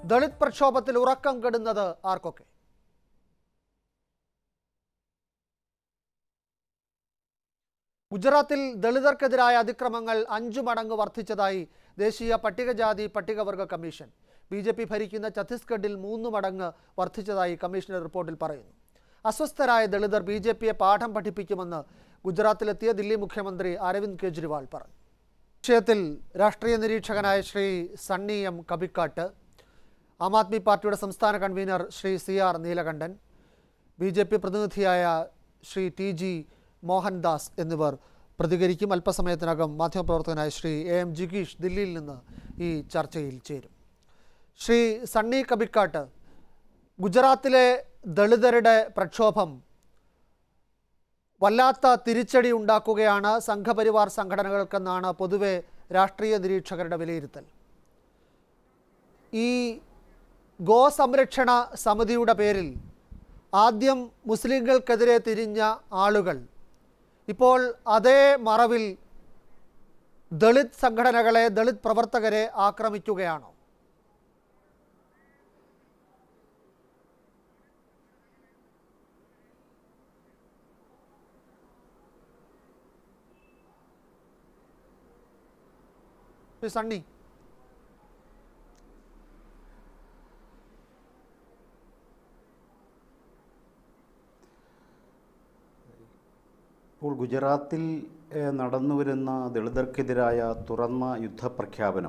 ദളിത് പ്രക്ഷോഭത്തിൽ ഉറക്കം കെടുന്നത് ആർക്കൊക്കെ ഗുജറാത്തിൽ ദളിതർക്കെതിരായ അതിക്രമങ്ങൾ അഞ്ചു മടങ്ങ് വർദ്ധിച്ചതായി ദേശീയ പട്ടികജാതി പട്ടികവർഗ കമ്മീഷൻ ബി ജെ പി ഭരിക്കുന്ന ഛത്തീസ്ഗഡിൽ മൂന്ന് മടങ്ങ് വർദ്ധിച്ചതായി കമ്മീഷന്റെ റിപ്പോർട്ടിൽ പറയുന്നു അസ്വസ്ഥരായ ദളിതർ ബി ജെ പിയെ പാഠം പഠിപ്പിക്കുമെന്ന് ഗുജറാത്തിലെത്തിയ ദില്ലി മുഖ്യമന്ത്രി അരവിന്ദ് കെജ്രിവാൾ പറഞ്ഞു വിഷയത്തിൽ രാഷ്ട്രീയ നിരീക്ഷകനായ ശ്രീ സണ്ണി എം കബിക്കാട്ട് ആം ആദ്മി പാർട്ടിയുടെ സംസ്ഥാന convener Shri C R Neelakandan B J P പ്രതിനിധിയായ ശ്രീ ടി ജി മോഹൻദാസ് എന്നിവർ പ്രതികരിക്കും അല്പസമയത്തിനകം മാധ്യമപ്രവർത്തകനായ ശ്രീ എ എം ജിഗീഷ് ദില്ലിയിൽ നിന്ന് ഈ ചർച്ചയിൽ ചേരും ശ്രീ സണ്ണി കബിക്കാട്ട് ഗുജറാത്തിലെ ദളിതരുടെ പ്രക്ഷോഭം വല്ലാത്ത തിരിച്ചടി ഉണ്ടാക്കുകയാണ് സംഘപരിവാർ സംഘടനകൾക്കെന്നാണ് പൊതുവെ രാഷ്ട്രീയ നിരീക്ഷകരുടെ വിലയിരുത്തൽ ഈ ഗോ സംരക്ഷണ സമിതിയുടെ പേരിൽ ആദ്യം മുസ്ലിങ്ങൾക്കെതിരെ തിരിഞ്ഞ ആളുകൾ ഇപ്പോൾ അതേ മറവിൽ ദളിത് സംഘടനകളെ ദളിത് പ്രവർത്തകരെ ആക്രമിക്കുകയാണോ ശ്രീ സണ്ണി ഇപ്പോൾ ഗുജറാത്തിൽ ഏഹ്, നടന്നുവരുന്ന ദളിതർക്കെതിരായ തുറന്ന യുദ്ധപ്രഖ്യാപനം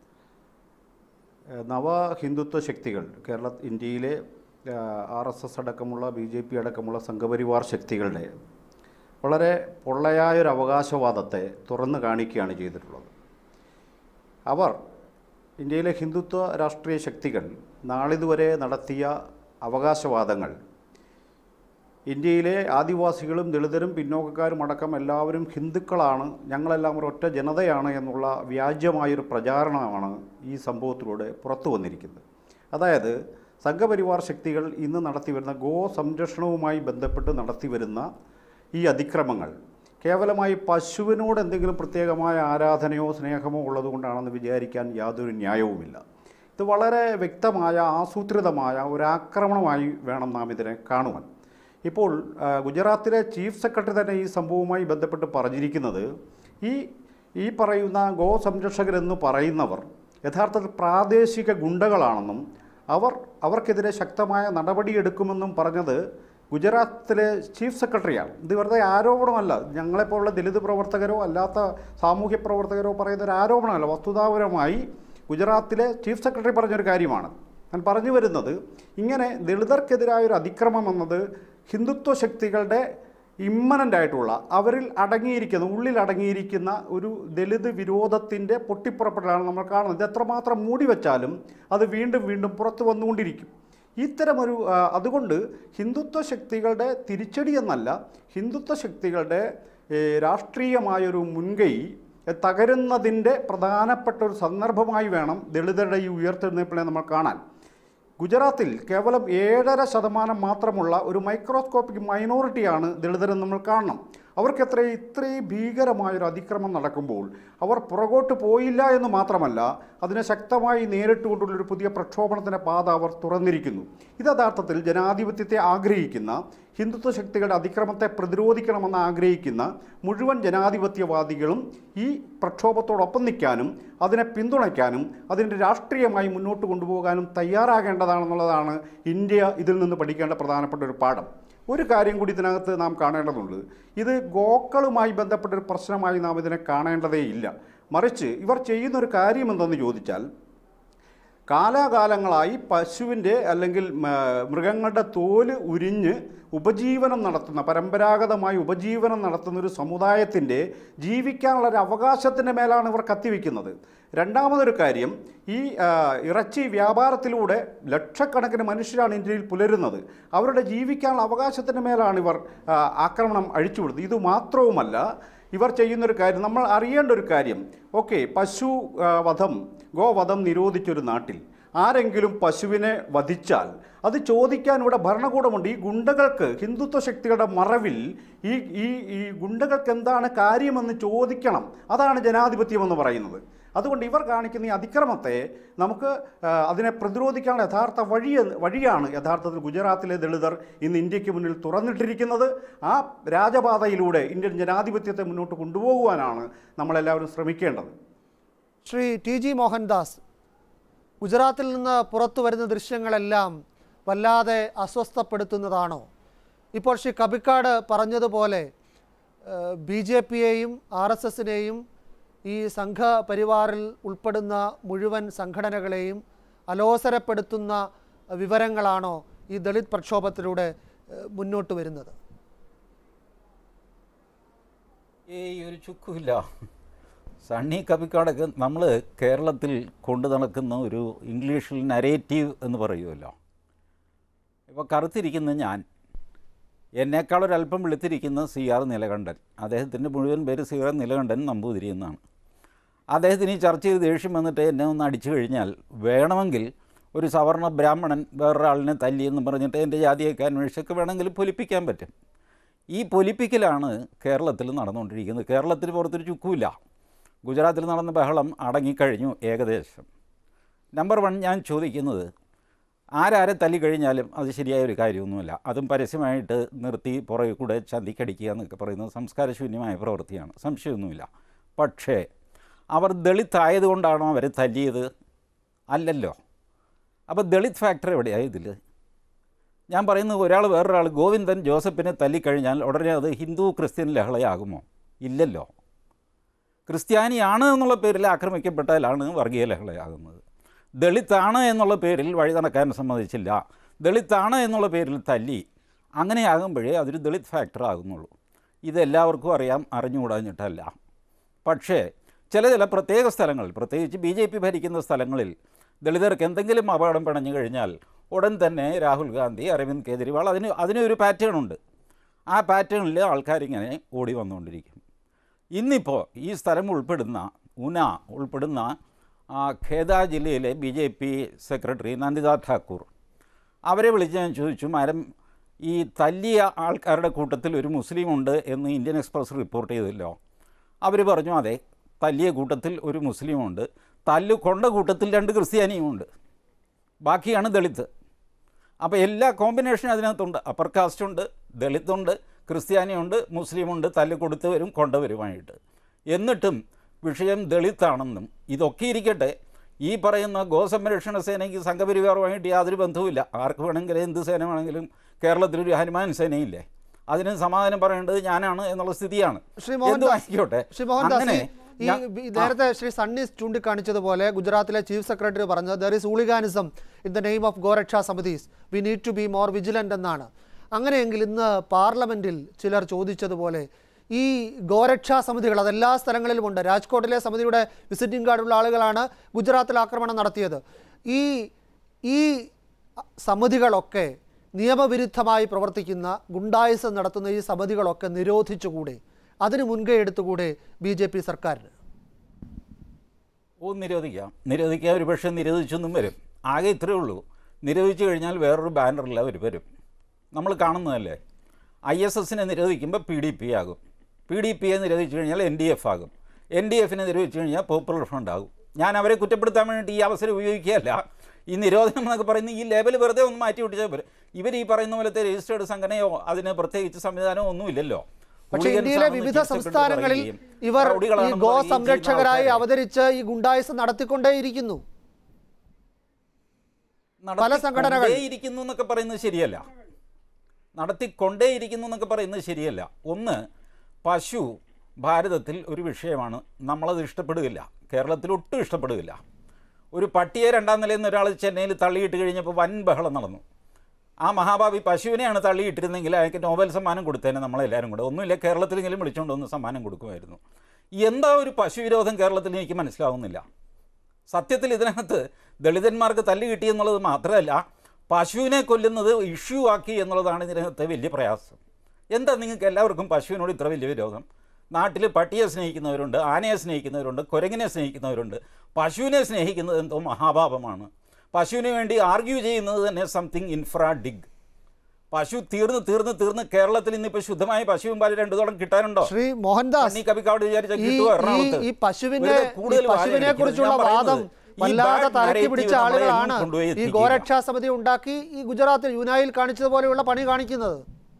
ഏഹ്, നവ ഹിന്ദുത്വ ശക്തികൾ കേരള ഇന്ത്യയിലെ ആർ എസ് എസ് അടക്കമുള്ള ബി ജെ പി അടക്കമുള്ള സംഘപരിവാർ ശക്തികളുടെ വളരെ പൊള്ളയായൊരു അവകാശവാദത്തെ തുറന്നു കാണിക്കുകയാണ് ചെയ്തിട്ടുള്ളത് അവർ ഇന്ത്യയിലെ ഹിന്ദുത്വ രാഷ്ട്രീയ ശക്തികൾ നാളിതുവരെ നടത്തിയ അവകാശവാദങ്ങൾ ഇന്ത്യയിലെ ആദിവാസികളും ദളിതരും പിന്നോക്കക്കാരും അടക്കം എല്ലാവരും ഹിന്ദുക്കളാണ് ഞങ്ങളെല്ലാം ഒരു ഒറ്റ ജനതയാണ് എന്നുള്ള വ്യാജ്യമായൊരു പ്രചാരണമാണ് ഈ സംഭവത്തിലൂടെ പുറത്തു വന്നിരിക്കുന്നത് അതായത് സംഘപരിവാർ ശക്തികൾ ഇന്ന് നടത്തിവരുന്ന ഗോ സംരക്ഷണവുമായി ബന്ധപ്പെട്ട് നടത്തിവരുന്ന ഈ അതിക്രമങ്ങൾ കേവലമായി പശുവിനോട് എന്തെങ്കിലും പ്രത്യേകമായ ആരാധനയോ സ്നേഹമോ ഉള്ളതുകൊണ്ടാണെന്ന് വിചാരിക്കാൻ യാതൊരു ന്യായവുമില്ല ഇത് വളരെ വ്യക്തമായ ആസൂത്രിതമായ ഒരു ആക്രമണമായി വേണം നാം ഇതിനെ കാണുവാൻ ഇപ്പോൾ ആ, ഗുജറാത്തിലെ ചീഫ് സെക്രട്ടറി തന്നെ ഈ സംഭവവുമായി ബന്ധപ്പെട്ട് പറഞ്ഞിരിക്കുന്നത് ഈ ഈ പറയുന്ന ഗോ സംരക്ഷകരെന്ന് പറയുന്നവർ യഥാർത്ഥത്തിൽ പ്രാദേശിക ഗുണ്ടകളാണെന്നും അവർ അവർക്കെതിരെ ശക്തമായ നടപടിയെടുക്കുമെന്നും പറഞ്ഞത് ഗുജറാത്തിലെ ചീഫ് സെക്രട്ടറിയാണ് ഇത് വെറുതെ ആരോപണമല്ല ഞങ്ങളെപ്പോലുള്ള ദലിത് പ്രവർത്തകരോ അല്ലാത്ത സാമൂഹ്യ പ്രവർത്തകരോ പറയുന്ന ഒരു ആരോപണമല്ല വസ്തുതാപരമായി ഗുജറാത്തിലെ ചീഫ് സെക്രട്ടറി പറഞ്ഞൊരു കാര്യമാണ് ഞാൻ പറഞ്ഞു വരുന്നത് ഇങ്ങനെ ദളിതർക്കെതിരായ ഒരു അതിക്രമം എന്നത് ഹിന്ദുത്വ ശക്തികളുടെ ഇമ്മനൻ്റ് ആയിട്ടുള്ള അവരിൽ അടങ്ങിയിരിക്കുന്ന ഉള്ളിൽ അടങ്ങിയിരിക്കുന്ന ഒരു ദലിത് വിരോധത്തിൻ്റെ പൊട്ടിപ്പുറപ്പെടലാണ് നമ്മൾ കാണുന്നത് ഇത് എത്രമാത്രം മൂടി വെച്ചാലും അത് വീണ്ടും വീണ്ടും പുറത്തു വന്നുകൊണ്ടിരിക്കും ഇത്തരമൊരു ആ, അതുകൊണ്ട് ഹിന്ദുത്വ ശക്തികളുടെ തിരിച്ചടി എന്നല്ല ഹിന്ദുത്വ ശക്തികളുടെ ഏ, രാഷ്ട്രീയമായൊരു മുൻകൈ ഏ, തകരുന്നതിൻ്റെ പ്രധാനപ്പെട്ട ഒരു സന്ദർഭമായി വേണം ദളിതരുടെ ഈ ഉയർത്തെഴുന്നേൽപ്പിനെ നമ്മൾ കാണാൻ ഗുജറാത്തിൽ കേവലം ഏഴര ശതമാനം മാത്രമുള്ള ഒരു മൈക്രോസ്കോപ്പിക് മൈനോറിറ്റിയാണ് ദളിതരെന്ന് നമ്മൾ കാണണം അവർക്ക് എത്ര ഇത്രയും ഭീകരമായൊരു അതിക്രമം നടക്കുമ്പോൾ അവർ പുറകോട്ട് പോയില്ല എന്ന് മാത്രമല്ല അതിനെ ശക്തമായി നേരിട്ടുകൊണ്ടുള്ളൊരു പുതിയ പ്രക്ഷോഭണത്തിൻ്റെ പാത അവർ തുറന്നിരിക്കുന്നു ഇത് യഥാർത്ഥത്തിൽ ജനാധിപത്യത്തെ ആഗ്രഹിക്കുന്ന ഹിന്ദുത്വ ശക്തികളുടെ അതിക്രമത്തെ പ്രതിരോധിക്കണമെന്ന് ആഗ്രഹിക്കുന്ന മുഴുവൻ ജനാധിപത്യവാദികളും ഈ പ്രക്ഷോഭത്തോടൊപ്പം നിൽക്കാനും അതിനെ പിന്തുണയ്ക്കാനും അതിൻ്റെ രാഷ്ട്രീയമായി മുന്നോട്ട് കൊണ്ടുപോകാനും തയ്യാറാകേണ്ടതാണെന്നുള്ളതാണ് ഇന്ത്യ ഇതിൽ നിന്ന് പഠിക്കേണ്ട പ്രധാനപ്പെട്ട ഒരു പാഠം ഒരു കാര്യം കൂടി ഇതിനകത്ത് നാം കാണേണ്ടതുണ്ട് ഇത് ഗോക്കളുമായി ബന്ധപ്പെട്ട ഒരു പ്രശ്നമായി നാം ഇതിനെ കാണേണ്ടതേ ഇല്ല മറിച്ച് ഇവർ ചെയ്യുന്നൊരു കാര്യം എന്തെന്ന് ചോദിച്ചാൽ കാലാകാലങ്ങളായി പശുവിൻ്റെ അല്ലെങ്കിൽ മ, മൃഗങ്ങളുടെ തോല് ഉരിഞ്ഞ് ഉപജീവനം നടത്തുന്ന പരമ്പരാഗതമായി ഉപജീവനം നടത്തുന്ന ഒരു സമുദായത്തിൻ്റെ ജീവിക്കാനുള്ള ഒരു അവകാശത്തിൻ്റെ മേലാണ് ഇവർ കത്തിവെക്കുന്നത് രണ്ടാമതൊരു കാര്യം ഈ ആ, ഇറച്ചി വ്യാപാരത്തിലൂടെ ലക്ഷക്കണക്കിന് മനുഷ്യരാണ് ഇന്ത്യയിൽ പുലരുന്നത് അവരുടെ ജീവിക്കാനുള്ള അവകാശത്തിൻ്റെ മേലാണ് ഇവർ ആ, ആക്രമണം അഴിച്ചുവിടുന്നത് ഇത് മാത്രവുമല്ല ഇവർ ചെയ്യുന്നൊരു കാര്യം നമ്മൾ അറിയേണ്ട ഒരു കാര്യം ഓക്കെ പശു ആ, വധം ഗോവധം നിരോധിച്ചൊരു നാട്ടിൽ ആരെങ്കിലും പശുവിനെ വധിച്ചാൽ അത് ചോദിക്കാൻ ഇവിടെ ഭരണകൂടമുണ്ട് ഈ ഗുണ്ടകൾക്ക് ഹിന്ദുത്വ ശക്തികളുടെ മറവിൽ ഈ ഈ ഈ ഗുണ്ടകൾക്ക് എന്താണ് കാര്യമെന്ന് ചോദിക്കണം അതാണ് ജനാധിപത്യം എന്ന് പറയുന്നത് അതുകൊണ്ട് ഇവർ കാണിക്കുന്ന ഈ അതിക്രമത്തെ നമുക്ക് ആ, അതിനെ പ്രതിരോധിക്കാനുള്ള യഥാർത്ഥ വഴി വഴിയാണ് യഥാർത്ഥത്തിൽ ഗുജറാത്തിലെ ദളിതർ ഇന്ന് ഇന്ത്യക്ക് മുന്നിൽ തുറന്നിട്ടിരിക്കുന്നത് ആ രാജപാതയിലൂടെ ഇന്ത്യൻ ജനാധിപത്യത്തെ മുന്നോട്ട് കൊണ്ടുപോകുവാനാണ് നമ്മളെല്ലാവരും ശ്രമിക്കേണ്ടത് ശ്രീ ടി ജി മോഹൻദാസ് ഗുജറാത്തിൽ നിന്ന് പുറത്തു വരുന്ന ദൃശ്യങ്ങളെല്ലാം വല്ലാതെ അസ്വസ്ഥപ്പെടുത്തുന്നതാണോ ഇപ്പോൾ ശ്രീ കബിക്കാട് പറഞ്ഞതുപോലെ ബി ജെ പിയെയും ആർ എസ് എസിനെയും ഈ സംഘപരിവാറിൽ ഉൾപ്പെടുന്ന മുഴുവൻ സംഘടനകളെയും അലോസരപ്പെടുത്തുന്ന വിവരങ്ങളാണോ ഈ ദളിത് പ്രക്ഷോഭത്തിലൂടെ ഏഹ്, മുന്നോട്ട് വരുന്നത് ഏയ് ഒരു ചുക്കുമില്ല സണ്ണി കവിക്കാടൊക്കെ നമ്മൾ കേരളത്തിൽ കൊണ്ടു നടക്കുന്ന ഒരു ഇംഗ്ലീഷിൽ നരേറ്റീവ് എന്ന് പറയുമല്ലോ ഇപ്പോൾ കറുത്തിരിക്കുന്ന ഞാൻ എന്നേക്കാളൊരല്പം വെളുത്തിരിക്കുന്ന സി ആർ നിലകണ്ഠൻ അദ്ദേഹത്തിൻ്റെ മുഴുവൻ പേര് സി ആർ നിലകണ്ഠൻ നമ്പൂതിരി എന്നാണ് അദ്ദേഹത്തിന് ഈ ചർച്ച ചെയ്ത് ദേഷ്യം വന്നിട്ട് എന്നെ ഒന്ന് അടിച്ചു കഴിഞ്ഞാൽ വേണമെങ്കിൽ ഒരു സവർണ ബ്രാഹ്മണൻ വേറൊരാളിനെ തല്ലി എന്ന് പറഞ്ഞിട്ട് എൻ്റെ ജാതിയൊക്കെ അന്വേഷിച്ചൊക്കെ വേണമെങ്കിൽ പൊലിപ്പിക്കാൻ പറ്റും ഈ പൊലിപ്പിക്കലാണ് കേരളത്തിൽ നടന്നുകൊണ്ടിരിക്കുന്നത് കേരളത്തിന് പുറത്തൊരു ചുക്കുമില്ല ഗുജറാത്തിൽ നടന്ന ബഹളം അടങ്ങിക്കഴിഞ്ഞു ഏകദേശം നമ്പർ വൺ ഞാൻ ചോദിക്കുന്നത് ആരാരെ തല്ലിക്കഴിഞ്ഞാലും അത് ശരിയായ ഒരു കാര്യമൊന്നുമല്ല അതും പരസ്യമായിട്ട് നിർത്തി പുറകെ കൂടെ ചന്തിക്കടിക്കുക എന്നൊക്കെ പറയുന്നത് സംസ്കാരശൂന്യമായ പ്രവൃത്തിയാണ് സംശയമൊന്നുമില്ല പക്ഷേ അവർ ദളിത് ആയതുകൊണ്ടാണോ അവരെ തല്ലിയത് അല്ലല്ലോ അപ്പോൾ ദളിത് ഫാക്ടർ എവിടെയാണ് ഇതിൽ ഞാൻ പറയുന്നത് ഒരാൾ വേറൊരാൾ ഗോവിന്ദൻ ജോസഫിനെ തല്ലിക്കഴിഞ്ഞാൽ ഉടനെ അത് ഹിന്ദു ക്രിസ്ത്യൻ ലഹളയാകുമോ ഇല്ലല്ലോ ക്രിസ്ത്യാനിയാണ് എന്നുള്ള പേരിൽ ആക്രമിക്കപ്പെട്ടാലാണ് വർഗീയ ലഹളയാകുന്നത് ദളിതാണ് എന്നുള്ള പേരിൽ വഴി നടക്കാൻ സമ്മതിച്ചില്ല ദളിതാണ് എന്നുള്ള പേരിൽ തല്ലി അങ്ങനെയാകുമ്പോഴേ അതൊരു ദളിത് ഫാക്ടർ ആകുന്നുള്ളൂ ഇതെല്ലാവർക്കും അറിയാം അറിഞ്ഞുകൂടാഞ്ഞിട്ടല്ല പക്ഷേ ചില ചില പ്രത്യേക സ്ഥലങ്ങളിൽ പ്രത്യേകിച്ച് ബി ജെ പി ഭരിക്കുന്ന സ്ഥലങ്ങളിൽ ദളിതർക്ക് എന്തെങ്കിലും അപകടം പിണഞ്ഞു കഴിഞ്ഞാൽ ഉടൻ തന്നെ രാഹുൽ ഗാന്ധി അരവിന്ദ് കെജ്രിവാൾ അതിന് അതിനൊരു പാറ്റേൺ ഉണ്ട് ആ പാറ്റേണിൽ ആൾക്കാരിങ്ങനെ ഓടി വന്നുകൊണ്ടിരിക്കും ഇന്നിപ്പോൾ ഈ സ്ഥലം ഉൾപ്പെടുന്ന ഉന ഉൾപ്പെടുന്ന ആ, ഖേദ ജില്ലയിലെ B J P secretary Nandita Thakur അവരെ വിളിച്ച് ഞാൻ ചോദിച്ചു മാഡം ഈ തല്ലിയ ആൾക്കാരുടെ കൂട്ടത്തിൽ ഒരു മുസ്ലിം ഉണ്ട് എന്ന് ഇന്ത്യൻ എക്സ്പ്രസ് റിപ്പോർട്ട് ചെയ്തല്ലോ അവർ പറഞ്ഞു അതെ തല്ലിയ കൂട്ടത്തിൽ ഒരു മുസ്ലിമുണ്ട് തല്ല് കൊണ്ട കൂട്ടത്തിൽ രണ്ട് ക്രിസ്ത്യാനിയുമുണ്ട് ബാക്കിയാണ് ദളിത് അപ്പോൾ എല്ലാ കോമ്പിനേഷനും അതിനകത്തുണ്ട് അപ്പർ കാസ്റ്റ് ഉണ്ട് ദളിതുണ്ട് ക്രിസ്ത്യാനിയുണ്ട് മുസ്ലിമുണ്ട് തല്ല് കൊടുത്തവരും കൊണ്ടവരുമായിട്ട് എന്നിട്ടും വിഷയം ദളിതാണെന്നും ഇതൊക്കെ ഇരിക്കട്ടെ ഈ പറയുന്ന ഗോസംരക്ഷണ സേനയ്ക്ക് സംഘപരിവാറുമായിട്ട് യാതൊരു ബന്ധവുമില്ല ആർക്ക് വേണമെങ്കിലും എന്ത് സേന വേണമെങ്കിലും കേരളത്തിലൊരു ഹനുമാൻ സേനയില്ലേ അതിന് സമാധാനം പറയേണ്ടത് ഞാനാണ് എന്നുള്ള സ്ഥിതിയാണ് ശ്രീ എന്തും മോഹൻദാസ് ആയിക്കോട്ടെ ശ്രീ മോഹൻദാസ് അങ്ങനെ ഈ- ഈ ഞാൻ- ഈ നേരത്തെ ശ്രീ സണ്ണി ചൂണ്ടിക്കാണിച്ചതുപോലെ ഗുജറാത്തിലെ ചീഫ് സെക്രട്ടറി പറഞ്ഞത് there is hooliganism in the name of Gau Raksha സമിതീസ് we need to be more vigilant എന്നാണ് അങ്ങനെയെങ്കിൽ ഇന്ന് പാർലമെൻറ്റിൽ ചിലർ ചോദിച്ചതുപോലെ ഈ ഗോരക്ഷാ സമിതികൾ അതെല്ലാ സ്ഥലങ്ങളിലുമുണ്ട് രാജ്കോട്ടിലെ സമിതിയുടെ വിസിറ്റിംഗ് കാർഡുള്ള ആളുകളാണ് ഗുജറാത്തിൽ ആക്രമണം നടത്തിയത് ഈ ഈ സമിതികളൊക്കെ നിയമവിരുദ്ധമായി പ്രവർത്തിക്കുന്ന ഗുണ്ടായിസം നടത്തുന്ന ഈ സമിതികളൊക്കെ നിരോധിച്ചുകൂടെ അതിന് മുൻകൈ എടുത്തുകൂടെ ബി ജെ പി സർക്കാരിന് ഓ നിരോധിക്കാം നിരോധിക്കാൻ ഒരു പക്ഷേ നിരോധിച്ചൊന്നും വരും ആകെ ഇത്രയേ ഉള്ളൂ നിരോധിച്ചു കഴിഞ്ഞാൽ വേറൊരു ബാനറിൽ അവർ വരും നമ്മൾ കാണുന്നതല്ലേ ഐ എസ് എസിനെ നിരോധിക്കുമ്പോൾ പി ഡി പി ആകും പി ഡി പിയെ നിരോധിച്ചു കഴിഞ്ഞാൽ എൻ ഡി എഫ് ആകും എൻ ഡി എഫിനെ നിരോധിച്ചു കഴിഞ്ഞാൽ പോപ്പുലർ ഫ്രണ്ട് ആകും ഞാൻ അവരെ കുറ്റപ്പെടുത്താൻ വേണ്ടിയിട്ട് ഈ അവസരം ഉപയോഗിക്കുകയല്ല ഈ നിരോധനം എന്നൊക്കെ പറയുന്ന ഈ ലേബൽ വെറുതെ ഒന്ന് മാറ്റി വിട്ടിച്ചാൽ പോരെ ഇവർ ഈ പറയുന്ന പോലത്തെ രജിസ്റ്റേർഡ് സംഘടനയോ അതിന് പ്രത്യേകിച്ച് സംവിധാനമോ ഒന്നുമില്ലല്ലോ പക്ഷേ ഹൂളിഗൻസ് ഇന്ത്യയിലെ ആണെന്ന് വിവിധ ചിരിച്ചപ്പെട്ട് സംസ്ഥാനങ്ങളിൽ പറയുകയും, ഇവർ ഈ റൗഡികളാണെന്ന് ഗോ പറയുകയും ചെയ്യുന്ന സംരക്ഷകരായി ആൾക്കാരെ അവതരിച്ച് ഈ ഗുണ്ടായിസം നടത്തിക്കൊണ്ടേയിരിക്കുന്നു പല സംഘടനകൾ. നടത്തിക്കൊണ്ടേയിരിക്കുന്നു എന്നൊക്കെ പറയുന്നത് ശരിയല്ല നടത്തിക്കൊണ്ടേയിരിക്കുന്നു എന്നൊക്കെ പറയുന്നത് ശരിയല്ല ഒന്ന് പശു ഭാരതത്തിൽ ഒരു വിഷയമാണ് നമ്മളത് ഇഷ്ടപ്പെടുകയില്ല കേരളത്തിൽ ഒട്ടും ഇഷ്ടപ്പെടുകയില്ല ഒരു പട്ടിയെ രണ്ടാം നിലയിൽ നിന്ന് ഒരാൾ ചെന്നൈയിൽ തള്ളിയിട്ട് കഴിഞ്ഞപ്പോൾ വൻ ബഹളം നടന്നു ആ മഹാഭാവി പശുവിനെയാണ് തള്ളിയിട്ടിരുന്നെങ്കിൽ അയാൾക്ക് നോബൽ സമ്മാനം കൊടുത്തേനെ നമ്മളെല്ലാവരും കൂടെ ഒന്നുമില്ല കേരളത്തിലെങ്കിലും വിളിച്ചുകൊണ്ട് വന്ന് സമ്മാനം കൊടുക്കുമായിരുന്നു എന്താ ഒരു പശു വിരോധം കേരളത്തിൽ എനിക്ക് മനസ്സിലാവുന്നില്ല സത്യത്തിൽ ഇതിനകത്ത് ദളിതന്മാർക്ക് തല്ല് കിട്ടിയെന്നുള്ളത് മാത്രമല്ല പശുവിനെ കൊല്ലുന്നത് ഇഷ്യൂ ആക്കി എന്നുള്ളതാണ് ഇതിനകത്ത് വലിയ പ്രയാസം എന്താ നിങ്ങൾക്ക് എല്ലാവർക്കും പശുവിനോട് ഇത്ര വലിയ വിരോധം നാട്ടിൽ പട്ടിയെ സ്നേഹിക്കുന്നവരുണ്ട് ആനയെ സ്നേഹിക്കുന്നവരുണ്ട് കുരങ്ങിനെ സ്നേഹിക്കുന്നവരുണ്ട് പശുവിനെ സ്നേഹിക്കുന്നത് എന്തോ മഹാപാപമാണ് പശുവിന് വേണ്ടി ആർഗ്യൂ ചെയ്യുന്നത് തന്നെ സംതിങ് ഇൻഫ്രാ ഡിഗ് പശു തീർന്ന് തീർന്ന് തീർന്ന് കേരളത്തിൽ ഇന്നിപ്പോൾ ശുദ്ധമായ പശുവും പാല് രണ്ടു തോളം കിട്ടാനുണ്ടോ ശ്രീ മോഹൻദാസ് പന്നി കവിക്കാട് വിചാരിച്ച ഈ കിട്ടുമോ ഈ എറണാകുളത്ത് ഈ പശുവിനെ വെറുതെ ഈ കൂടുതൽ പശുവിനെ വായനടിക്കരുത്. കുറിച്ചുള്ള ഞാൻ പറയുന്നത് വാദം ഈ വല്ലാതെ bad തലക്കി narrative പിടിച്ച നമ്മളെ എങ്ങും ആളുകളാണ് കൊണ്ടുപോയി ഈ എത്തിക്കില്ല. ഗോരക്ഷാ സമിതി ഉണ്ടാക്കി ഈ ഗുജറാത്തിൽ യുനായിൽ കാണിച്ചതുപോലെയുള്ള പണി കാണിക്കുന്നത്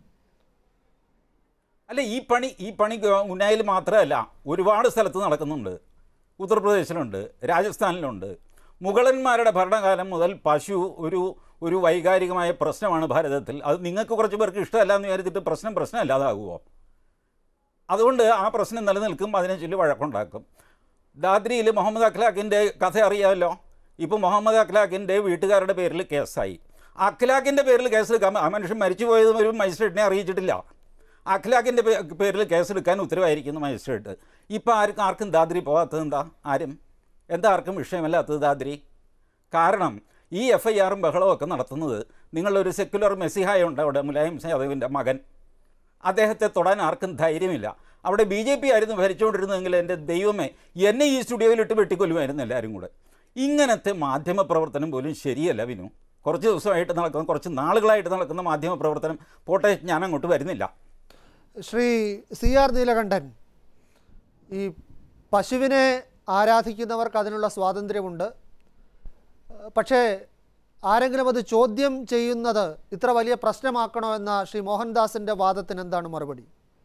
അല്ല ഈ പണി ഈ പണി ഗ- ഉന്നായിൽ മാത്രമല്ല ഒരുപാട് സ്ഥലത്ത് നടക്കുന്നുണ്ട് ഉത്തർപ്രദേശിലുണ്ട് രാജസ്ഥാനിലുണ്ട് മുഗളന്മാരുടെ ഭരണകാലം മുതൽ പശു ഒരു ഒരു വൈകാരികമായ പ്രശ്നമാണ് ഭാരതത്തിൽ അത് നിങ്ങൾക്ക് കുറച്ച് പേർക്ക് ഇഷ്ടമല്ല എന്ന് വിചാരിച്ചിട്ട് പ്രശ്നം പ്രശ്നമല്ലാതാകുമോ അതുകൊണ്ട് ആ പ്രശ്നം നിലനിൽക്കും അതിനെ ചൊല്ലി വഴക്കുണ്ടാക്കും ദാദ്രിയിൽ മുഹമ്മദ് അഖ്ലാഖിൻ്റെ കഥ അറിയാമല്ലോ ഇപ്പോൾ മുഹമ്മദ് അഖ്ലാഖിൻ്റെ വീട്ടുകാരുടെ പേരിൽ കേസായി അഖ്ലാഖിൻ്റെ പേരിൽ കേസെടുക്കാൻ ആ മനുഷ്യൻ മരിച്ചു പോയതും ഒരു മജിസ്ട്രേറ്റിനെ അറിയിച്ചിട്ടില്ല അഖ്ലാഖിൻ്റെ പേ- പേരിൽ കേസെടുക്കാൻ ഉത്തരവായിരിക്കുന്നു മജിസ്ട്രേറ്റ് ഇപ്പോൾ ആർക്കും ആർക്കും ദാദ്രി പോകാത്തത് എന്താ ആരും എന്താ ആർക്കും വിഷയമല്ലാത്തത് ദാദ്രി കാരണം ഈ എഫ് ഐ ആറും ബഹളവും ഒക്കെ നടത്തുന്നത് നിങ്ങളൊരു സെക്യുലർ മെസ്സിഹായ ഉണ്ട് അവിടെ മുലായം യാദവിൻ്റെ മകൻ അദ്ദേഹത്തെ തൊടാൻ ആർക്കും ധൈര്യമില്ല അവിടെ ബി ജെ പി ആയിരുന്നു ഭരിച്ചുകൊണ്ടിരുന്നതെങ്കിൽ എൻ്റെ ദൈവമേ എന്നെ ഈ സ്റ്റുഡിയോയിലിട്ട് വെട്ടിക്കൊല്ലുമായിരുന്നു എല്ലാവരും കൂടെ ഇങ്ങനത്തെ മാധ്യമ പ്രവർത്തനം പോലും ശരിയല്ല വിനു കുറച്ച് ദിവസമായിട്ട് നടക്കുന്ന കുറച്ച് നാളുകളായിട്ട് നടക്കുന്ന മാധ്യമ പ്രവർത്തനം പോട്ടെ ഞാൻ അങ്ങോട്ട് വരുന്നില്ല ശ്രീ സി ആർ നീലകണ്ഠൻ ഈ പശുവിനെ ആരാധിക്കുന്നവർക്ക് അതിനുള്ള സ്വാതന്ത്ര്യമുണ്ട് ഏഹ് പക്ഷേ ആരെങ്കിലും അത് ചോദ്യം ചെയ്യുന്നത് ഇത്ര വലിയ പ്രശ്നമാക്കണോ എന്ന ശ്രീ മോഹൻദാസിൻ്റെ വാദത്തിന് എന്താണ് മറുപടി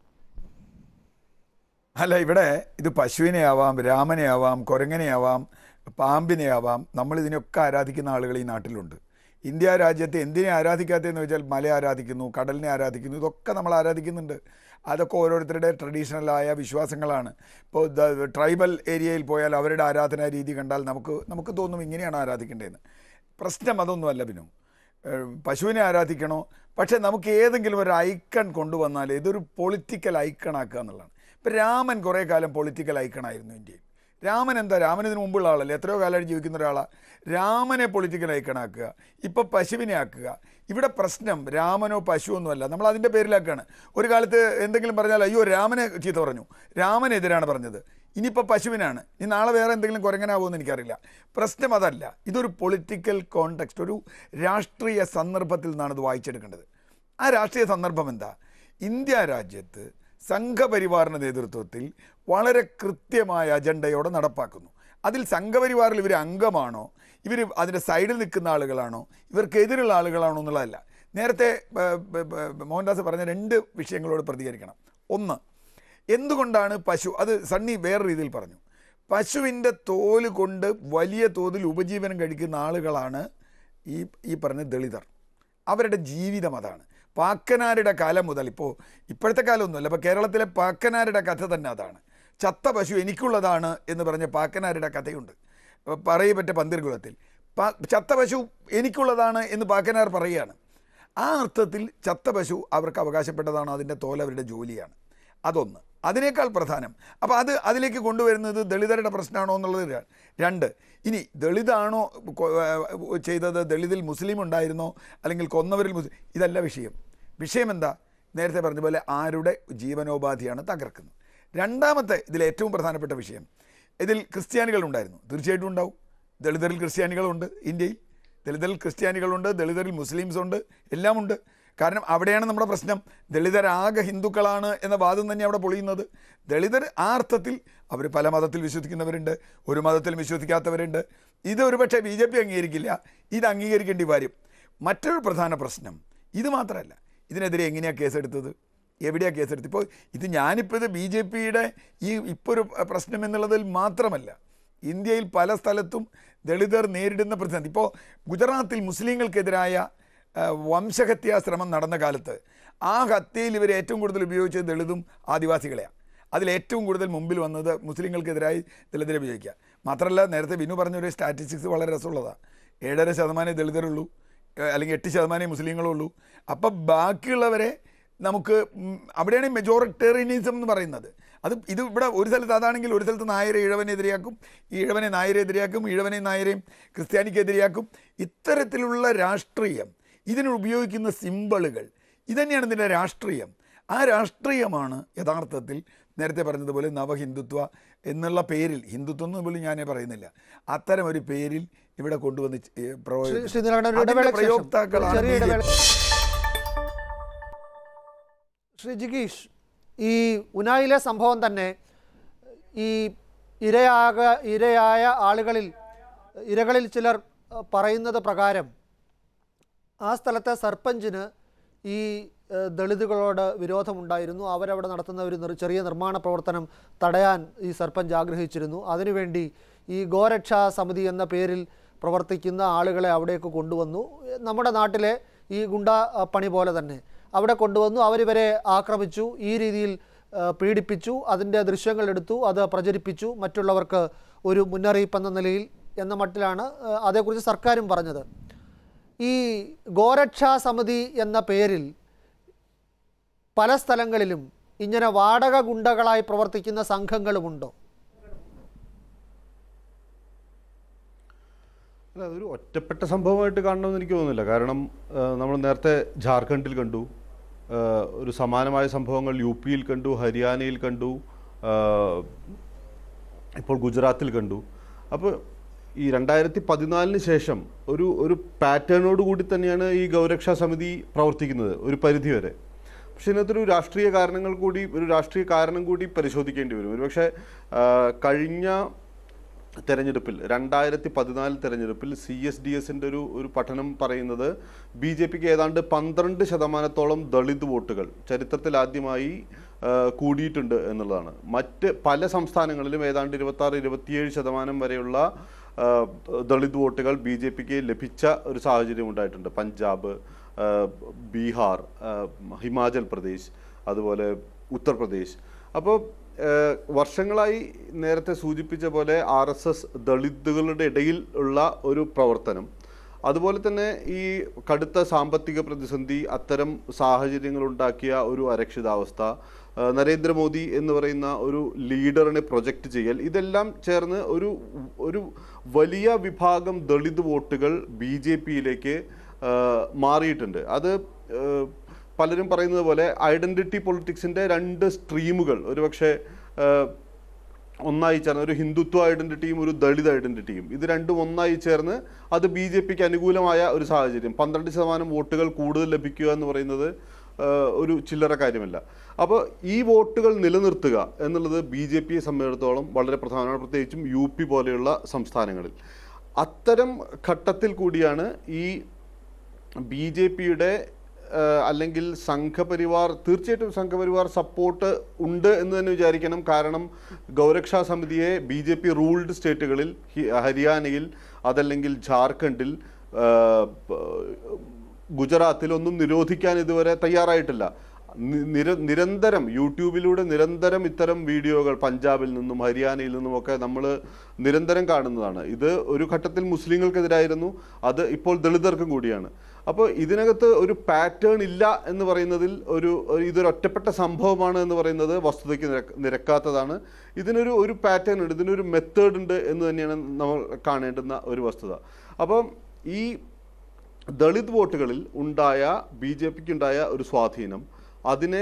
അല്ല ഇവിടെ ഇത് പശുവിനെ ആവാം രാമനെ ആവാം കുരങ്ങനെ ആവാം പാമ്പിനെ ആവാം നമ്മൾ ഇതിനൊക്കെ ആരാധിക്കുന്ന ആളുകൾ ഈ നാട്ടിലുണ്ട് ഇന്ത്യ രാജ്യത്തെ എന്തിനെ ആരാധിക്കാത്തതെന്ന് വെച്ചാൽ മല ആരാധിക്കുന്നു കടലിനെ ആരാധിക്കുന്നു ഇതൊക്കെ നമ്മൾ ആരാധിക്കുന്നുണ്ട് അതൊക്കെ ഓരോരുത്തരുടെ ട്രഡീഷണലായ വിശ്വാസങ്ങളാണ് ഇപ്പോൾ ട്രൈബൽ ഏരിയയിൽ പോയാൽ അവരുടെ ആരാധനാ രീതി കണ്ടാൽ നമുക്ക് നമുക്ക് തോന്നും ഇങ്ങനെയാണ് ആരാധിക്കേണ്ടതെന്ന് പ്രശ്നം അതൊന്നുമല്ല ബിനു ഏഹ് പശുവിനെ ആരാധിക്കണോ പക്ഷേ നമുക്ക് ഏതെങ്കിലും ഒരു ഐക്കൺ കൊണ്ടുവന്നാൽ ഇതൊരു പൊളിറ്റിക്കൽ ഐക്കൺ ആക്കുക എന്നുള്ളതാണ് ഇപ്പം രാമൻ കുറേ കാലം പൊളിറ്റിക്കൽ ഐക്കണായിരുന്നു ഇന്ത്യയിൽ രാമൻ എന്താ രാമൻ ഇതിന് മുമ്പുള്ള ആളല്ലേ എത്രയോ കാലമായിട്ട് ജീവിക്കുന്ന ഒരാളാണ് രാമനെ പൊളിറ്റിക്കൽ ഐക്കൺ ആക്കുക ഇപ്പോൾ പശുവിനെ ആക്കുക ഇവിടെ പ്രശ്നം രാമനോ പശുവൊന്നുമല്ല നമ്മൾ അതിൻ്റെ പേരിലാക്കുകയാണ് ഒരു കാലത്ത് എന്തെങ്കിലും പറഞ്ഞാൽ അയ്യോ രാമനെ ചീത്ത പറഞ്ഞു രാമനെതിരാണ് പറഞ്ഞത് ഇനിയിപ്പോൾ പശുവിനാണ് ഇനി നാളെ വേറെ എന്തെങ്കിലും കുരങ്ങനാവുമെന്ന് എനിക്കറിയില്ല പ്രശ്നം അതല്ല ഇതൊരു പൊളിറ്റിക്കൽ കോണ്ടെക്സ്റ്റ് ഒരു രാഷ്ട്രീയ സന്ദർഭത്തിൽ നിന്നാണ് ഇത് വായിച്ചെടുക്കേണ്ടത് ആ രാഷ്ട്രീയ സന്ദർഭം എന്താ ഇന്ത്യ രാജ്യത്ത് സംഘപരിവാറിൻ്റെ നേതൃത്വത്തിൽ വളരെ കൃത്യമായ അജണ്ടയോടെ നടപ്പാക്കുന്നു അതിൽ സംഘപരിവാറിൽ ഇവർ അംഗമാണോ ഇവർ അതിൻ്റെ സൈഡിൽ നിൽക്കുന്ന ആളുകളാണോ ഇവർക്കെതിരുള്ള ആളുകളാണോ എന്നുള്ളതല്ല നേരത്തെ ഏർ, ഏർ, മോഹൻദാസ് പറഞ്ഞ രണ്ട് വിഷയങ്ങളോട് പ്രതികരിക്കണം ഒന്ന് എന്തുകൊണ്ടാണ് പശു അത് സണ്ണി വേറെ രീതിയിൽ പറഞ്ഞു പശുവിൻ്റെ തോല് കൊണ്ട് വലിയ തോതിൽ ഉപജീവനം കഴിക്കുന്ന ആളുകളാണ് ഈ ഈ പറഞ്ഞ ദളിതർ അവരുടെ ജീവിതം അതാണ് പാക്കനാരുടെ കാലം മുതൽ ഇപ്പോൾ ഇപ്പോഴത്തെ കാലമൊന്നുമല്ല ഇപ്പോൾ കേരളത്തിലെ പാക്കനാരുടെ കഥ തന്നെ അതാണ് ചത്ത പശു എനിക്കുള്ളതാണ് എന്ന് പറഞ്ഞ പാക്കനാരുടെ കഥയുണ്ട് പറയപ്പെട്ട പന്തിർകുളത്തിൽ പ ചത്ത പശു എനിക്കുള്ളതാണ് എന്ന് പാക്കനാർ പറയുകയാണ് ആ അർത്ഥത്തിൽ ചത്ത പശു അവർക്ക് അവകാശപ്പെട്ടതാണ് അതിൻ്റെ തോൽ അവരുടെ ജോലിയാണ് അതൊന്ന് അതിനേക്കാൾ പ്രധാനം അപ്പോൾ അത് അതിലേക്ക് കൊണ്ടുവരുന്നത് ദളിതരുടെ പ്രശ്നമാണോ എന്നുള്ളത് ര- രണ്ട് ഇനി ദളിതാണോ കൊ- ഏഹ് ചെയ്തത് ദളിതിൽ മുസ്ലിം ഉണ്ടായിരുന്നോ അല്ലെങ്കിൽ കൊന്നവരിൽ മുസ്ലിം ഇതല്ല വിഷയം വിഷയം എന്താ നേരത്തെ പറഞ്ഞ പോലെ ആരുടെ ജീവനോപാധിയാണ് തകർക്കുന്നത് രണ്ടാമത്തെ ഇതിൽ ഏറ്റവും പ്രധാനപ്പെട്ട വിഷയം ഇതിൽ ക്രിസ്ത്യാനികൾ ഉണ്ടായിരുന്നു തീർച്ചയായിട്ടും ഉണ്ടാവും ദളിതരിൽ ക്രിസ്ത്യാനികളുണ്ട് ഇന്ത്യയിൽ ദളിതരിൽ ക്രിസ്ത്യാനികളുണ്ട് ദളിതരിൽ മുസ്ലിംസ് ഉണ്ട് എല്ലാം ഉണ്ട് കാരണം അവിടെയാണ് നമ്മുടെ പ്രശ്നം ദളിതരാകെ ഹിന്ദുക്കളാണ് എന്ന വാദം തന്നെ അവിടെ പൊളിയുന്നത് ദളിതർ ആ അർത്ഥത്തിൽ അവർ പല മതത്തിൽ വിശ്വസിക്കുന്നവരുണ്ട് ഒരു മതത്തിൽ വിശ്വസിക്കാത്തവരുണ്ട് ഇത് ഒരുപക്ഷെ ബി ജെ പി അംഗീകരിക്കില്ല ഇത് അംഗീകരിക്കേണ്ടി വരും മറ്റൊരു പ്രധാന പ്രശ്നം ഇത് മാത്രമല്ല ഇതിനെതിരെ എങ്ങനെയാണ് കേസെടുത്തത് എവിടെയാണ് കേസെടുത്തത് ഇപ്പോൾ ഇത് ഞാനിപ്പോൾ ഇത് ബി ജെ പിയുടെ ഈ ഇപ്പോൾ ഒരു പ്രശ്നം എന്നുള്ളതിൽ മാത്രമല്ല ഇന്ത്യയിൽ പല സ്ഥലത്തും ദളിതർ നേരിടുന്ന പ്രതിസന്ധി ഇപ്പോൾ ഗുജറാത്തിൽ മുസ്ലിങ്ങൾക്കെതിരായ ആ, വംശഹത്യാ ശ്രമം നടന്ന കാലത്ത് ആ ഹത്യയിൽ ഇവർ ഏറ്റവും കൂടുതൽ ഉപയോഗിച്ചത് ദളിതും ആദിവാസികളെയാണ് അതിൽ ഏറ്റവും കൂടുതൽ മുമ്പിൽ വന്നത് മുസ്ലിങ്ങൾക്കെതിരായി ദളിതരെ ഉപയോഗിക്കുക മാത്രമല്ല നേരത്തെ വിനു പറഞ്ഞൊരു സ്റ്റാറ്റിസ്റ്റിക്സ് വളരെ രസമുള്ളതാണ് ഏഴര ശതമാനമേ ദളിതരുള്ളൂ ഏഹ് അല്ലെങ്കിൽ എട്ട് ശതമാനമേ മുസ്ലിങ്ങളുള്ളൂ അപ്പം ബാക്കിയുള്ളവരെ നമുക്ക് ഉം, അവിടെയാണ് മെജോറിറ്റേറിയനിസം എന്ന് പറയുന്നത് അത് ഇത് ഇവിടെ ഒരു സ്ഥലത്ത് അതാണെങ്കിൽ ഒരു സ്ഥലത്ത് നായരെ ഇഴവനെ എതിരെയാക്കും ഈഴവനെ നായരെ എതിരെയാക്കും ഈഴവനെ നായരെയും ക്രിസ്ത്യാനിക്ക് എതിരെയാക്കും ഇത്തരത്തിലുള്ള രാഷ്ട്രീയം ഇതിന് ഉപയോഗിക്കുന്ന സിമ്പിളുകൾ ഇതന്നെയാണ് ഇതിൻ്റെ രാഷ്ട്രീയം ആ രാഷ്ട്രീയമാണ് യഥാർത്ഥത്തിൽ നേരത്തെ പറഞ്ഞതുപോലെ നവഹിന്ദുത്വ എന്നുള്ള പേരിൽ ഹിന്ദുത്വം എന്ന് പോലും ഞാൻ പറയുന്നില്ല അത്തരം ഒരു പേരിൽ ഇവിടെ കൊണ്ടുവന്ന് ചെ- ഏ, പ്രയോഗി- ശ്രീ- ശ്രീ നീലകണ്ഠൻ ഒരു അതിന്റെ ഇടവേളയ്ക്ക് ശേഷം ഒരു പ്രയോക്താക്കളാണ് ചെറിയ ബി ജെ പി. ഇടവേള ശ്രീ ജിഗീഷ് ഈ ഉനായിലെ സംഭവം തന്നെ ഈ ഇരയാക ഇരയായ ആളുകളിൽ ഇരകളിൽ ചിലർ അഹ്, പറയുന്നത് പ്രകാരം ആ സ്ഥലത്തെ സർപ്പഞ്ചിന് ഈ ഏഹ്, ദളിതുകളോട് വിരോധമുണ്ടായിരുന്നു അവരവിടെ നടത്തുന്ന ഒരു നിർ- ചെറിയ നിർമ്മാണ പ്രവർത്തനം തടയാൻ ഈ സർപ്പഞ്ച് ആഗ്രഹിച്ചിരുന്നു അതിനുവേണ്ടി ഈ ഗോരക്ഷാ സമിതി എന്ന പേരിൽ പ്രവർത്തിക്കുന്ന ആളുകളെ അവിടേക്ക് കൊണ്ടുവന്നു നമ്മുടെ നാട്ടിലെ ഈ ഗുണ്ട അഹ്, പണി പോലെ തന്നെ അവിടെ കൊണ്ടുവന്നു അവരിവരെ ആക്രമിച്ചു ഈ രീതിയിൽ ഏഹ്, പീഡിപ്പിച്ചു അതിൻ്റെ ദൃശ്യങ്ങൾ എടുത്തു അത് പ്രചരിപ്പിച്ചു മറ്റുള്ളവർക്ക് ഒരു മുന്നറിയിപ്പ് എന്ന നിലയിൽ എന്ന മട്ടിലാണ് ഏഹ്, അതേക്കുറിച്ച് സർക്കാരും പറഞ്ഞത് ഈ ഗോരക്ഷാ സമിതി എന്ന പേരിൽ പല സ്ഥലങ്ങളിലും ഇങ്ങനെ വാടക ഗുണ്ടകളായി പ്രവർത്തിക്കുന്ന സംഘങ്ങളുമുണ്ടോ അല്ല അതൊരു ഒറ്റപ്പെട്ട സംഭവമായിട്ട് കാണണമെന്ന് എനിക്ക് തോന്നുന്നില്ല കാരണം നമ്മൾ നേരത്തെ ജാർഖണ്ഡിൽ കണ്ടു ആ, ഒരു സമാനമായ സംഭവങ്ങൾ യു പിയിൽ കണ്ടു ഹരിയാനയിൽ കണ്ടു ആ, ഇപ്പോൾ ഗുജറാത്തിൽ കണ്ടു അപ്പോൾ ഈ രണ്ടായിരത്തി പതിനാലിന് ശേഷം ഒരു ഒരു പാറ്റേണോട് കൂടി തന്നെയാണ് ഈ ഗൗരക്ഷാ സമിതി പ്രവർത്തിക്കുന്നത് ഒരു പരിധിവരെ പക്ഷെ ഇതിനകത്തൊരു രാഷ്ട്രീയ കാരണങ്ങൾ കൂടി ഒരു രാഷ്ട്രീയ കാരണം കൂടി പരിശോധിക്കേണ്ടി വരും ഒരുപക്ഷെ ആ, കഴിഞ്ഞ തെരഞ്ഞെടുപ്പിൽ രണ്ടായിരത്തി പതിനാല് തെരഞ്ഞെടുപ്പിൽ സി എസ് ഡി എസിൻ്റെ ഒരു ഒരു പഠനം പറയുന്നത് ബി ജെ പിക്ക് ഏതാണ്ട് പന്ത്രണ്ട് ശതമാനത്തോളം ദളിത് വോട്ടുകൾ ചരിത്രത്തിൽ ആദ്യമായി ആ, കൂടിയിട്ടുണ്ട് എന്നുള്ളതാണ് മറ്റ് പല സംസ്ഥാനങ്ങളിലും ഏതാണ്ട് ഇരുപത്താറ് ഇരുപത്തിയേഴ് ശതമാനം വരെയുള്ള ആ, ദളിത് വോട്ടുകൾ ബി ജെ പിക്ക് ലഭിച്ച ഒരു സാഹചര്യം ഉണ്ടായിട്ടുണ്ട് പഞ്ചാബ് ആ, ബീഹാർ ആ, ഹിമാചൽ പ്രദേശ് അതുപോലെ ഉത്തർപ്രദേശ് അപ്പോൾ ഏഹ് വർഷങ്ങളായി നേരത്തെ സൂചിപ്പിച്ച പോലെ ആർ എസ് എസ് ദളിതുകളുടെ ഇടയിൽ ഉള്ള ഒരു പ്രവർത്തനം അതുപോലെ തന്നെ ഈ കടുത്ത സാമ്പത്തിക പ്രതിസന്ധി അത്തരം സാഹചര്യങ്ങൾ ഉണ്ടാക്കിയ ഒരു അരക്ഷിതാവസ്ഥ ഏഹ് നരേന്ദ്രമോദി എന്ന് പറയുന്ന ഒരു ലീഡറിനെ പ്രൊജക്റ്റ് ചെയ്യൽ ഇതെല്ലാം ചേർന്ന് ഒരു ഒരു വലിയ വിഭാഗം ദളിത് വോട്ടുകൾ ബി ജെ പിയിലേക്ക് മാറിയിട്ടുണ്ട് അത് ഏഹ് പലരും പറയുന്നത് പോലെ ഐഡന്റിറ്റി പൊളിറ്റിക്സിന്റെ രണ്ട് സ്ട്രീമുകൾ ഒരുപക്ഷെ ഏഹ്, ഒന്നായി ചേർന്ന് ഒരു ഹിന്ദുത്വ ഐഡന്റിറ്റിയും ഒരു ദളിത് ഐഡന്റിറ്റിയും ഇത് രണ്ടും ഒന്നായി ചേർന്ന് അത് ബി ജെ പിക്ക് അനുകൂലമായ ഒരു സാഹചര്യം പന്ത്രണ്ട് ശതമാനം വോട്ടുകൾ കൂടുതൽ ലഭിക്കുക എന്ന് പറയുന്നത് ഏഹ്, ഒരു ചില്ലറ കാര്യമല്ല അപ്പോൾ ഈ വോട്ടുകൾ നിലനിർത്തുക എന്നുള്ളത് ബി ജെ പിയെ സംബന്ധിച്ചിടത്തോളം വളരെ പ്രധാനമാണ് പ്രത്യേകിച്ചും യു പി പോലെയുള്ള സംസ്ഥാനങ്ങളിൽ അത്തരം ഘട്ടത്തിൽ കൂടിയാണ് ഈ ബി ജെ പിയുടെ അല്ലെങ്കിൽ സംഘപരിവാർ തീർച്ചയായിട്ടും സംഘപരിവാർ സപ്പോർട്ട് ഉണ്ട് എന്ന് തന്നെ വിചാരിക്കണം കാരണം ഗൗരക്ഷാ സമിതിയെ ബി ജെ പി റൂൾഡ് സ്റ്റേറ്റുകളിൽ ഹി- ഹരിയാനയിൽ അതല്ലെങ്കിൽ ജാർഖണ്ഡിൽ ആ, പ- ഗുജറാത്തിൽ ഒന്നും നിരോധിക്കാൻ ഇതുവരെ തയ്യാറായിട്ടില്ല നി- നിര നിരന്തരം യൂട്യൂബിലൂടെ നിരന്തരം ഇത്തരം വീഡിയോകൾ പഞ്ചാബിൽ നിന്നും ഹരിയാനയിൽ നിന്നുമൊക്കെ നമ്മൾ നിരന്തരം കാണുന്നതാണ് ഇത് ഒരു ഘട്ടത്തിൽ മുസ്ലിങ്ങൾക്കെതിരായിരുന്നു അത് ഇപ്പോൾ ദളിതർക്കും കൂടിയാണ് അപ്പോൾ ഇതിനകത്ത് ഒരു പാറ്റേൺ ഇല്ല എന്ന് പറയുന്നതിൽ ഒരു ഒരു- ഇതൊരു ഒറ്റപ്പെട്ട സംഭവമാണ് എന്ന് പറയുന്നത് വസ്തുതയ്ക്ക് നിരക്ക നിരക്കാത്തതാണ് ഇതിനൊരു ഒരു പാറ്റേൺ ഉണ്ട് ഇതിനൊരു മെത്തേഡ് ഉണ്ട് എന്ന് തന്നെയാണ് നമ്മൾ കാണേണ്ടുന്ന ഒരു വസ്തുത അപ്പം ഈ ദളിത് വോട്ടുകളിൽ ഉണ്ടായ ബി ജെ പിക്ക് ഉണ്ടായ ഒരു സ്വാധീനം അതിനെ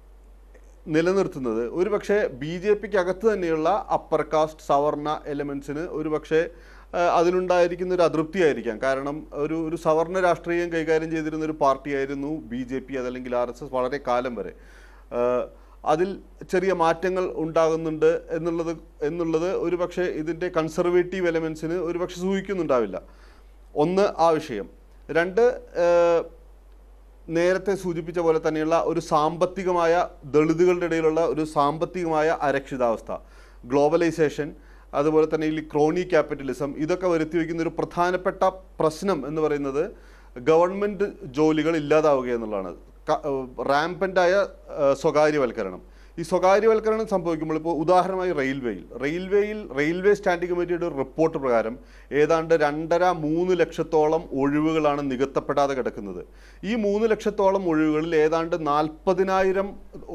നിലനിർത്തുന്നത് ഒരുപക്ഷെ ബി ജെ പിക്ക് അകത്ത് തന്നെയുള്ള അപ്പർ കാസ്റ്റ് സവർണ എലമെൻസിന് ഒരുപക്ഷെ ആ, അതിലുണ്ടായിരിക്കുന്ന ഒരു അതൃപ്തിയായിരിക്കാം കാരണം ഒരു ഒരു സവർണ രാഷ്ട്രീയം കൈകാര്യം ചെയ്തിരുന്ന ഒരു പാർട്ടിയായിരുന്നു ബി ജെ പി അതല്ലെങ്കിൽ ആർ എസ് എസ് വളരെ കാലം വരെ ആ, അതിൽ ചെറിയ മാറ്റങ്ങൾ ഉണ്ടാകുന്നുണ്ട് എന്നുള്ളത് എന്നുള്ളത് ഒരുപക്ഷെ ഇതിൻ്റെ കൺസർവേറ്റീവ് എലമെൻസിന് ഒരുപക്ഷെ സൂചിക്കുന്നുണ്ടാവില്ല ഒന്ന് ആ വിഷയം രണ്ട് ഏഹ്, നേരത്തെ സൂചിപ്പിച്ച പോലെ തന്നെയുള്ള ഒരു സാമ്പത്തികമായ ദളിതുകളുടെ ഇടയിലുള്ള ഒരു സാമ്പത്തികമായ അരക്ഷിതാവസ്ഥ ഗ്ലോബലൈസേഷൻ അതുപോലെ തന്നെ ഈ ക്രോണി ക്യാപിറ്റലിസം ഇതൊക്കെ വരുത്തി വയ്ക്കുന്ന ഒരു പ്രധാനപ്പെട്ട പ്രശ്നം എന്ന് പറയുന്നത് ഗവൺമെൻറ് ജോലികൾ ഇല്ലാതാവുക എന്നുള്ളതാണ് റാമ്പൻ്റായ സ്വകാര്യവൽക്കരണം ഈ സ്വകാര്യവൽക്കരണം സംഭവിക്കുമ്പോൾ ഇപ്പോൾ ഉദാഹരണമായി റെയിൽവേയിൽ റെയിൽവേയിൽ റെയിൽവേ സ്റ്റാൻഡിംഗ് കമ്മിറ്റിയുടെ ഒരു റിപ്പോർട്ട് പ്രകാരം ഏതാണ്ട് രണ്ടര മൂന്ന് ലക്ഷത്തോളം ഒഴിവുകളാണ് നികത്തപ്പെടാതെ കിടക്കുന്നത് ഈ മൂന്ന് ലക്ഷത്തോളം ഒഴിവുകളിൽ ഏതാണ്ട് നാൽപ്പതിനായിരം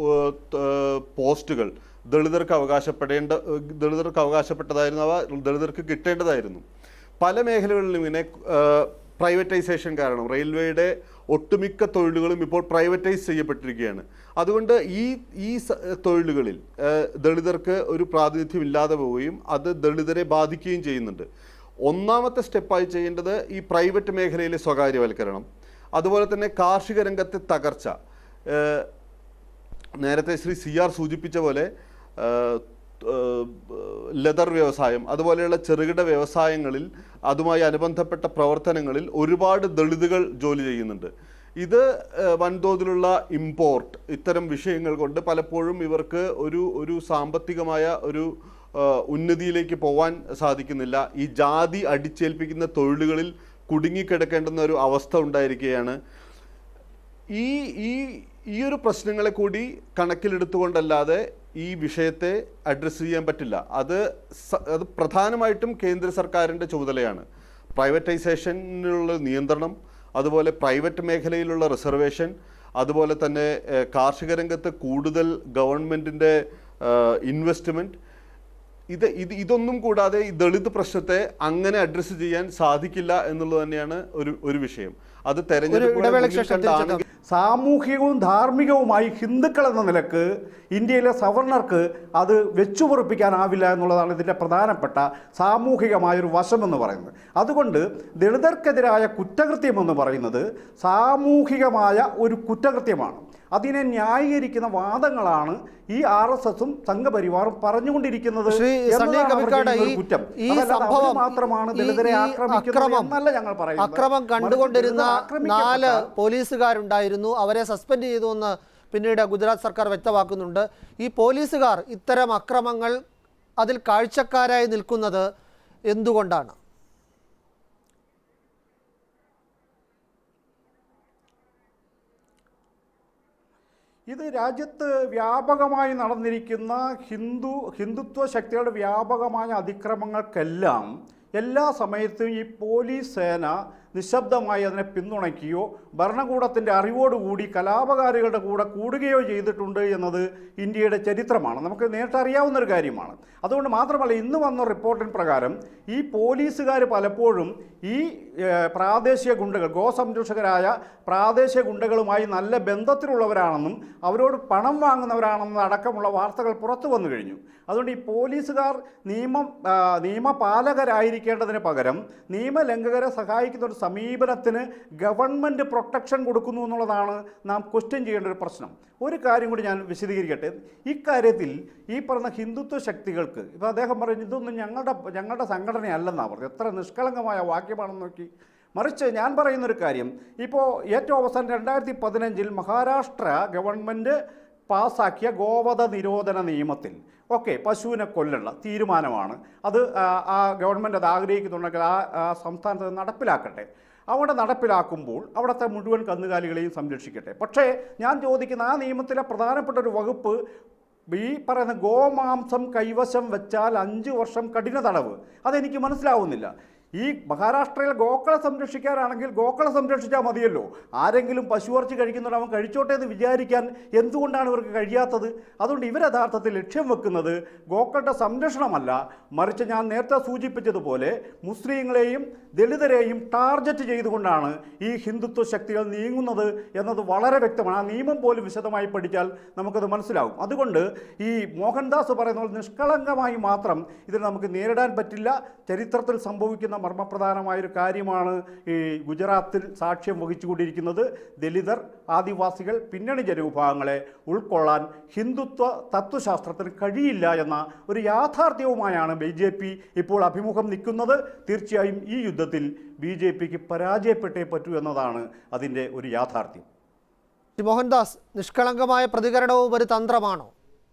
പോസ്റ്റുകൾ ദളിതർക്ക് അവകാശപ്പെടേണ്ട ദളിതർക്ക് അവകാശപ്പെട്ടതായിരുന്നു അവ ദളിതർക്ക് കിട്ടേണ്ടതായിരുന്നു പല മേഖലകളിലും ഇങ്ങനെ പ്രൈവറ്റൈസേഷൻ കാരണം റെയിൽവേയുടെ ഒട്ടുമിക്ക തൊഴിലുകളും ഇപ്പോൾ പ്രൈവറ്റൈസ് ചെയ്യപ്പെട്ടിരിക്കുകയാണ് അതുകൊണ്ട് ഈ ഈ സ- തൊഴിലുകളിൽ ആ, ദളിതർക്ക് ഒരു പ്രാതിനിധ്യം ഇല്ലാതെ പോവുകയും അത് ദളിതരെ ബാധിക്കുകയും ചെയ്യുന്നുണ്ട് ഒന്നാമത്തെ സ്റ്റെപ്പായി ചെയ്യേണ്ടത് ഈ പ്രൈവറ്റ് മേഖലയിലെ സ്വകാര്യവൽക്കരണം അതുപോലെ തന്നെ കാർഷിക രംഗത്തെ തകർച്ച ഏഹ് നേരത്തെ ശ്രീ സി ആർ സൂചിപ്പിച്ച പോലെ ആ, ആ, ലെതർ വ്യവസായം അതുപോലെയുള്ള ചെറുകിട വ്യവസായങ്ങളിൽ അതുമായി അനുബന്ധപ്പെട്ട പ്രവർത്തനങ്ങളിൽ ഒരുപാട് ദളിതുകൾ ജോലി ചെയ്യുന്നുണ്ട് ഇത് ആ, വൻതോതിലുള്ള ഇമ്പോർട്ട് ഇത്തരം വിഷയങ്ങൾ കൊണ്ട് പലപ്പോഴും ഇവർക്ക് ഒരു ഒരു സാമ്പത്തികമായ ഒരു ആ, ഉന്നതിയിലേക്ക് പോവാൻ സാധിക്കുന്നില്ല ഈ ജാതി അടിച്ചേൽപ്പിക്കുന്ന തൊഴിലുകളിൽ കുടുങ്ങിക്കിടക്കേണ്ടുന്ന ഒരു അവസ്ഥ ഉണ്ടായിരിക്കുകയാണ് ഈ ഈ ഈ ഒരു പ്രശ്നങ്ങളെ കൂടി കണക്കിലെടുത്തുകൊണ്ടല്ലാതെ ഈ വിഷയത്തെ അഡ്രസ്സ് ചെയ്യാൻ പറ്റില്ല അത് സ- അത് പ്രധാനമായിട്ടും കേന്ദ്ര സർക്കാരിൻ്റെ ചുമതലയാണ് പ്രൈവറ്റൈസേഷനിലുള്ള നിയന്ത്രണം അതുപോലെ പ്രൈവറ്റ് മേഖലയിലുള്ള റിസർവേഷൻ അതുപോലെ തന്നെ ഏഹ്, കാർഷിക രംഗത്ത് കൂടുതൽ ഗവൺമെൻറ്റിൻ്റെ ഇൻവെസ്റ്റ്മെൻറ്റ് ഇത് ഇത് ഇതൊന്നും കൂടാതെ ഈ ദളിത് പ്രശ്നത്തെ അങ്ങനെ അഡ്രസ്സ് ചെയ്യാൻ സാധിക്കില്ല എന്നുള്ളത് തന്നെയാണ് ഒരു ഒരു വിഷയം അത് ഒരു തെരഞ്ഞെടുപ്പ് ഇടവേളയ്ക്ക് ശേഷം തിരിച്ചെത്താം സാമൂഹികവും ധാർമ്മികവുമായി ഹിന്ദുക്കൾ എന്ന നിലക്ക് ഇന്ത്യയിലെ സവർണർക്ക് അത് വെച്ചുപൊറിപ്പിക്കാനാവില്ല എന്നുള്ളതാണ് ഇതിൻ്റെ പ്രധാനപ്പെട്ട സാമൂഹികമായൊരു വശമെന്ന് പറയുന്നത് അതുകൊണ്ട് ദളിതർക്കെതിരായ കുറ്റകൃത്യം എന്ന് പറയുന്നത് സാമൂഹികമായ ഒരു കുറ്റകൃത്യമാണ് അതിനെ ന്യായീകരിക്കുന്ന വാദങ്ങളാണ് ഈ ആർ എസ് എസും സംഘപരിവാറും പറഞ്ഞുകൊണ്ടിരിക്കുന്നത് ശ്രീ സണ്ണി എന്നതാണ് അവർ കവിക്കാട് ചെയ്യുന്ന ഈ ഒരു കുറ്റം ഈ അതല്ലാതെ അവർ സംഭവം മാത്രമാണ് ഈ- ദളിതരെ ഈ ആക്രമിക്കുന്നത് അക്രമം എന്നല്ല ഞങ്ങൾ പറയുന്നത് അക്രമം മറിച്ച് കണ്ടുകൊണ്ടിരുന്ന ദളിതർ ആക്രമിക്കപ്പെട്ടാൽ നാല് പോലീസുകാരുണ്ടായിരുന്നു അവരെ സസ്പെൻഡ് ചെയ്തു എന്ന് പിന്നീട് ഗുജറാത്ത് സർക്കാർ വ്യക്തമാക്കുന്നുണ്ട് ഈ പോലീസുകാർ ഇത്തരം അക്രമങ്ങൾ അതിൽ കാഴ്ചക്കാരായി നിൽക്കുന്നത് എന്തുകൊണ്ടാണ് ഇത് രാജ്യത്ത് വ്യാപകമായി നടന്നിരിക്കുന്ന ഹിന്ദു ഹിന്ദുത്വ ശക്തികളുടെ വ്യാപകമായ അതിക്രമങ്ങൾക്കെല്ലാം എല്ലാ സമയത്തും ഈ പോലീസ് സേന നിശബ്ദമായി അതിനെ പിന്തുണയ്ക്കുകയോ ഭരണകൂടത്തിൻ്റെ അറിവോടുകൂടി കലാപകാരികളുടെ കൂടെ കൂടുകയോ ചെയ്തിട്ടുണ്ട് എന്നത് ഇന്ത്യയുടെ ചരിത്രമാണ് നമുക്ക് നേരിട്ട് അറിയാവുന്ന ഒരു കാര്യമാണ് അതുകൊണ്ട് മാത്രമല്ല ഇന്ന് വന്ന റിപ്പോർട്ടിൻ പ്രകാരം ഈ പോലീസുകാർ പലപ്പോഴും ഈ ഏഹ്, പ്രാദേശിക ഗുണ്ടകൾ ഗോസംരക്ഷകരായ പ്രാദേശിക ഗുണ്ടകളുമായി നല്ല ബന്ധത്തിലുള്ളവരാണെന്നും അവരോട് പണം വാങ്ങുന്നവരാണെന്നും അടക്കമുള്ള വാർത്തകൾ പുറത്തു വന്നു കഴിഞ്ഞു അതുകൊണ്ട് ഈ പോലീസുകാർ നിയമം ആ, നിയമപാലകരായിരിക്കേണ്ടതിന് പകരം നിയമലംഘകരെ സഹായിക്കുന്ന ഒരു സമീപനത്തിന് ഗവൺമെൻറ് പ്രൊട്ടക്ഷൻ കൊടുക്കുന്നു എന്നുള്ളതാണ് നാം ക്വസ്റ്റ്യൻ ചെയ്യേണ്ട ഒരു പ്രശ്നം ഒരു കാര്യം കൂടി ഞാൻ വിശദീകരിക്കട്ടെ ഇക്കാര്യത്തിൽ ഈ പറഞ്ഞ ഹിന്ദുത്വ ശക്തികൾക്ക് ഇപ്പോൾ അദ്ദേഹം പറഞ്ഞു ഇതൊന്നും ഞങ്ങളുടെ ഞങ്ങളുടെ സംഘടനയല്ലെന്നാണ് പറഞ്ഞത് എത്ര നിഷ്കളങ്കമായ വാക്യമാണെന്ന് നോക്കി മറിച്ച് ഞാൻ പറയുന്നൊരു കാര്യം ഇപ്പോൾ ഏറ്റവും അവസാനം രണ്ടായിരത്തി പതിനഞ്ചിൽ മഹാരാഷ്ട്ര ഗവൺമെൻറ് പാസ്സാക്കിയ ഗോവധ നിരോധന നിയമത്തിൽ ഓക്കെ പശുവിനെ കൊല്ലുള്ള തീരുമാനമാണ് അത് ആ, ആ ഗവൺമെൻറ് അത് ആഗ്രഹിക്കുന്നുണ്ടെങ്കിൽ ആ ആ സംസ്ഥാനത്ത് അത് നടപ്പിലാക്കട്ടെ അവിടെ നടപ്പിലാക്കുമ്പോൾ അവിടുത്തെ മുഴുവൻ കന്നുകാലികളെയും സംരക്ഷിക്കട്ടെ പക്ഷേ ഞാൻ ചോദിക്കുന്ന ആ നിയമത്തിലെ പ്രധാനപ്പെട്ട ഒരു വകുപ്പ് ഈ പറയുന്ന ഗോമാംസം കൈവശം വെച്ചാൽ അഞ്ച് വർഷം കഠിന തടവ് അതെനിക്ക് മനസ്സിലാവുന്നില്ല ഈ മഹാരാഷ്ട്രയിൽ ഗോക്കളെ സംരക്ഷിക്കാനാണെങ്കിൽ ഗോക്കളെ സംരക്ഷിച്ചാൽ മതിയല്ലോ ആരെങ്കിലും പശുവർച്ചി കഴിക്കുന്നുണ്ട് അവൻ കഴിച്ചോട്ടെ എന്ന് വിചാരിക്കാൻ എന്തുകൊണ്ടാണ് ഇവർക്ക് കഴിയാത്തത് അതുകൊണ്ട് ഇവർ യഥാർത്ഥത്തിൽ ലക്ഷ്യം വെക്കുന്നത് ഗോക്കളുടെ സംരക്ഷണമല്ല മറിച്ച് ഞാൻ നേരത്തെ സൂചിപ്പിച്ചതുപോലെ മുസ്ലിങ്ങളെയും ദളിതരെയും ടാർഗറ്റ് ചെയ്തുകൊണ്ടാണ് ഈ ഹിന്ദുത്വ ശക്തികൾ നീങ്ങുന്നത് എന്നത് വളരെ വ്യക്തമാണ് ആ നിയമം പോലും വിശദമായി പഠിച്ചാൽ നമുക്കത് മനസ്സിലാവും അതുകൊണ്ട് ഈ മോഹൻദാസ് പറയുന്ന പോലെ നിഷ്കളങ്കമായി മാത്രം ഇതിനെ നമുക്ക് നേരിടാൻ പറ്റില്ല ചരിത്രത്തിൽ സംഭവിക്കുന്ന മർമ്മപ്രധാനമായൊരു കാര്യമാണ് ഈ ഗുജറാത്തിൽ സാക്ഷ്യം വഹിച്ചുകൊണ്ടിരിക്കുന്നത് ദലിതർ ആദിവാസികൾ പിന്നണി ജനവിഭാഗങ്ങളെ ഉൾക്കൊള്ളാൻ ഹിന്ദുത്വ തത്വശാസ്ത്രത്തിന് കഴിയില്ല എന്ന ഒരു യാഥാർത്ഥ്യവുമായാണ് ബി ജെ പി ഇപ്പോൾ അഭിമുഖം നിൽക്കുന്നത് തീർച്ചയായും ഈ യുദ്ധത്തിൽ ബി ജെ പിക്ക് പരാജയപ്പെട്ടേ പറ്റൂ എന്നതാണ് അതിൻ്റെ ഒരു യാഥാർത്ഥ്യം ശ്രീ മോഹൻദാസ് നിഷ്കളങ്കമായ പ്രതികരണവും ഒരു തന്ത്രമാണോ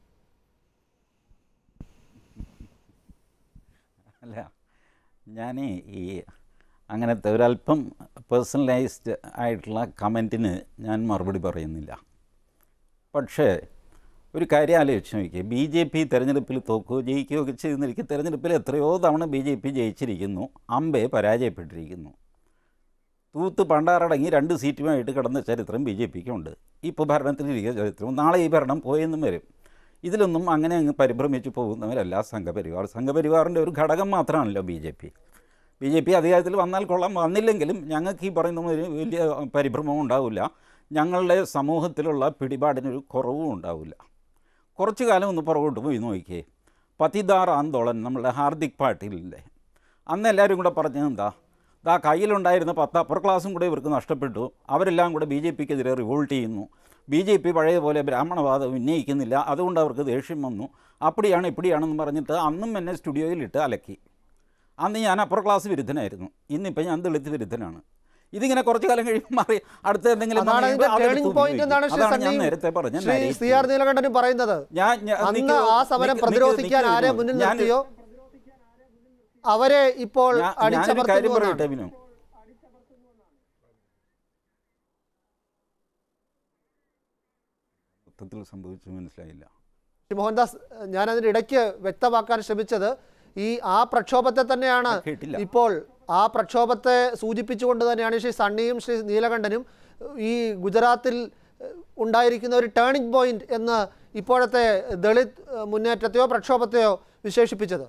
അല്ല ഞാൻ ഈ അങ്ങനത്തെ ഒരല്പം പേഴ്സണലൈസ്ഡ് ആയിട്ടുള്ള കമൻറ്റിന് ഞാൻ മറുപടി പറയുന്നില്ല പക്ഷേ ഒരു കാര്യം ആലോചിച്ച് നോക്കിയേ ബി ജെ പി തെരഞ്ഞെടുപ്പിൽ തോക്കുകയോ ജയിക്കുകയോ ഒക്കെ ചെയ്തിരിക്കും തെരഞ്ഞെടുപ്പിൽ എത്രയോ തവണ ബി ജെ പി ജയിച്ചിരിക്കുന്നു അമ്പെ പരാജയപ്പെട്ടിരിക്കുന്നു തൂത്ത് പണ്ടാറടങ്ങി രണ്ട് സീറ്റുമായിട്ട് കിടന്ന ചരിത്രം ബി ജെ പിക്കുണ്ട് ഇപ്പോൾ ഭരണത്തിലിരിക്കുന്ന ചരിത്രം നാളെ ഈ ഭരണം പോയെന്നും വരും ഇതിലൊന്നും അങ്ങനെ അങ്ങ് പരിഭ്രമിച്ച് പോകുന്നവരല്ല സംഘപരിവാർ സംഘപരിവാറിൻ്റെ ഒരു ഘടകം മാത്രമാണല്ലോ B J P B J P അധികാരത്തിൽ വന്നാൽ കൊള്ളാം വന്നില്ലെങ്കിലും ഞങ്ങൾക്ക് ഈ പറയുന്ന ഒരു വലിയ പരിഭ്രമവും ഉണ്ടാവില്ല ഞങ്ങളുടെ സമൂഹത്തിലുള്ള പിടിപാടിനൊരു കുറവും ഉണ്ടാവില്ല കുറച്ചു കാലം ഒന്ന് പുറകോട്ട് പോയി നോക്കിയേ പതിദാർ ആന്തോളൻ നമ്മളുടെ ഹാർദിക് പാട്ടീലിൻ്റെ അന്ന് എല്ലാവരും കൂടെ പറഞ്ഞത് എന്താ ദാ കയ്യിലുണ്ടായിരുന്ന പത്ത് അപ്പർ ക്ലാസ്സും കൂടെ ഇവർക്ക് നഷ്ടപ്പെട്ടു അവരെല്ലാം കൂടെ ബി ജെ പിക്കെതിരെ റിവോൾട്ട് ചെയ്യുന്നു ബി ജെ പി പഴയപോലെ ബ്രാഹ്മണവാദം ഉന്നയിക്കുന്നില്ല അതുകൊണ്ട് അവർക്ക് ദേഷ്യം വന്നു അപ്പടിയാണ് ഇപ്പടിയാണെന്ന് പറഞ്ഞിട്ട് അന്നും എന്നെ സ്റ്റുഡിയോയിലിട്ട് അലക്കി അന്ന് ഞാൻ അപ്പർ ക്ലാസ് വിരുദ്ധനായിരുന്നു ഇന്നിപ്പോൾ ഞാൻ ദളിത് വിരുദ്ധനാണ് ഇതിങ്ങനെ കുറച്ച് കാലം കഴിയുമ്പോൾ മാറി അടുത്ത എന്തെങ്കിലും അതാണ് വന്നു ഇതിന്റെ കഴിയുമ്പോൾ അതെടുത്ത് ടേണിംഗ് പോയിന്റ് ഉപയോഗിക്കും. എന്നാണ് ശ്രീ അതാണ് ഞാൻ സണ്ണിയും നേരത്തെ പറഞ്ഞ ശ്രീ narrative. സി ആർ നീലകണ്ഠനും പറയുന്നത് ഞാൻ ഞാൻ- അന്ന് നിക്ക് ആ സമരം നിക്ക് പ്രതിരോധിക്കാൻ നിക്ക് ആരെ നിക്ക് മുന്നിൽ ഞാൻ- നിർത്തിയോ അവരെ ഇപ്പോൾ ഞാൻ- ഞാനൊരു കാര്യം അടിച്ചമർത്തുന്നു പറയട്ടെ എന്നാണ്. വിനു മൊത്തത്തിൽ സംഭവിച്ചു മനസ്സിലായില്ല ശ്രീ മോഹൻദാസ് ഞാൻ അതിന്റെ ഇടയ്ക്ക് വ്യക്തമാക്കാൻ ശ്രമിച്ചത് ഈ ആ പ്രക്ഷോഭത്തെ തന്നെയാണ് കേട്ടില്ല. ഇപ്പോൾ ആ പ്രക്ഷോഭത്തെ സൂചിപ്പിച്ചുകൊണ്ട് തന്നെയാണ് ശ്രീ സണ്ണിയും ശ്രീ നീലകണ്ഠനും ഈ ഗുജറാത്തിൽ ഏഹ്, ഉണ്ടായിരിക്കുന്ന ഒരു ടേണിംഗ് പോയിന്റ് എന്ന് ഇപ്പോഴത്തെ ദളിത് ഏഹ്, മുന്നേറ്റത്തെയോ പ്രക്ഷോഭത്തെയോ വിശേഷിപ്പിച്ചത്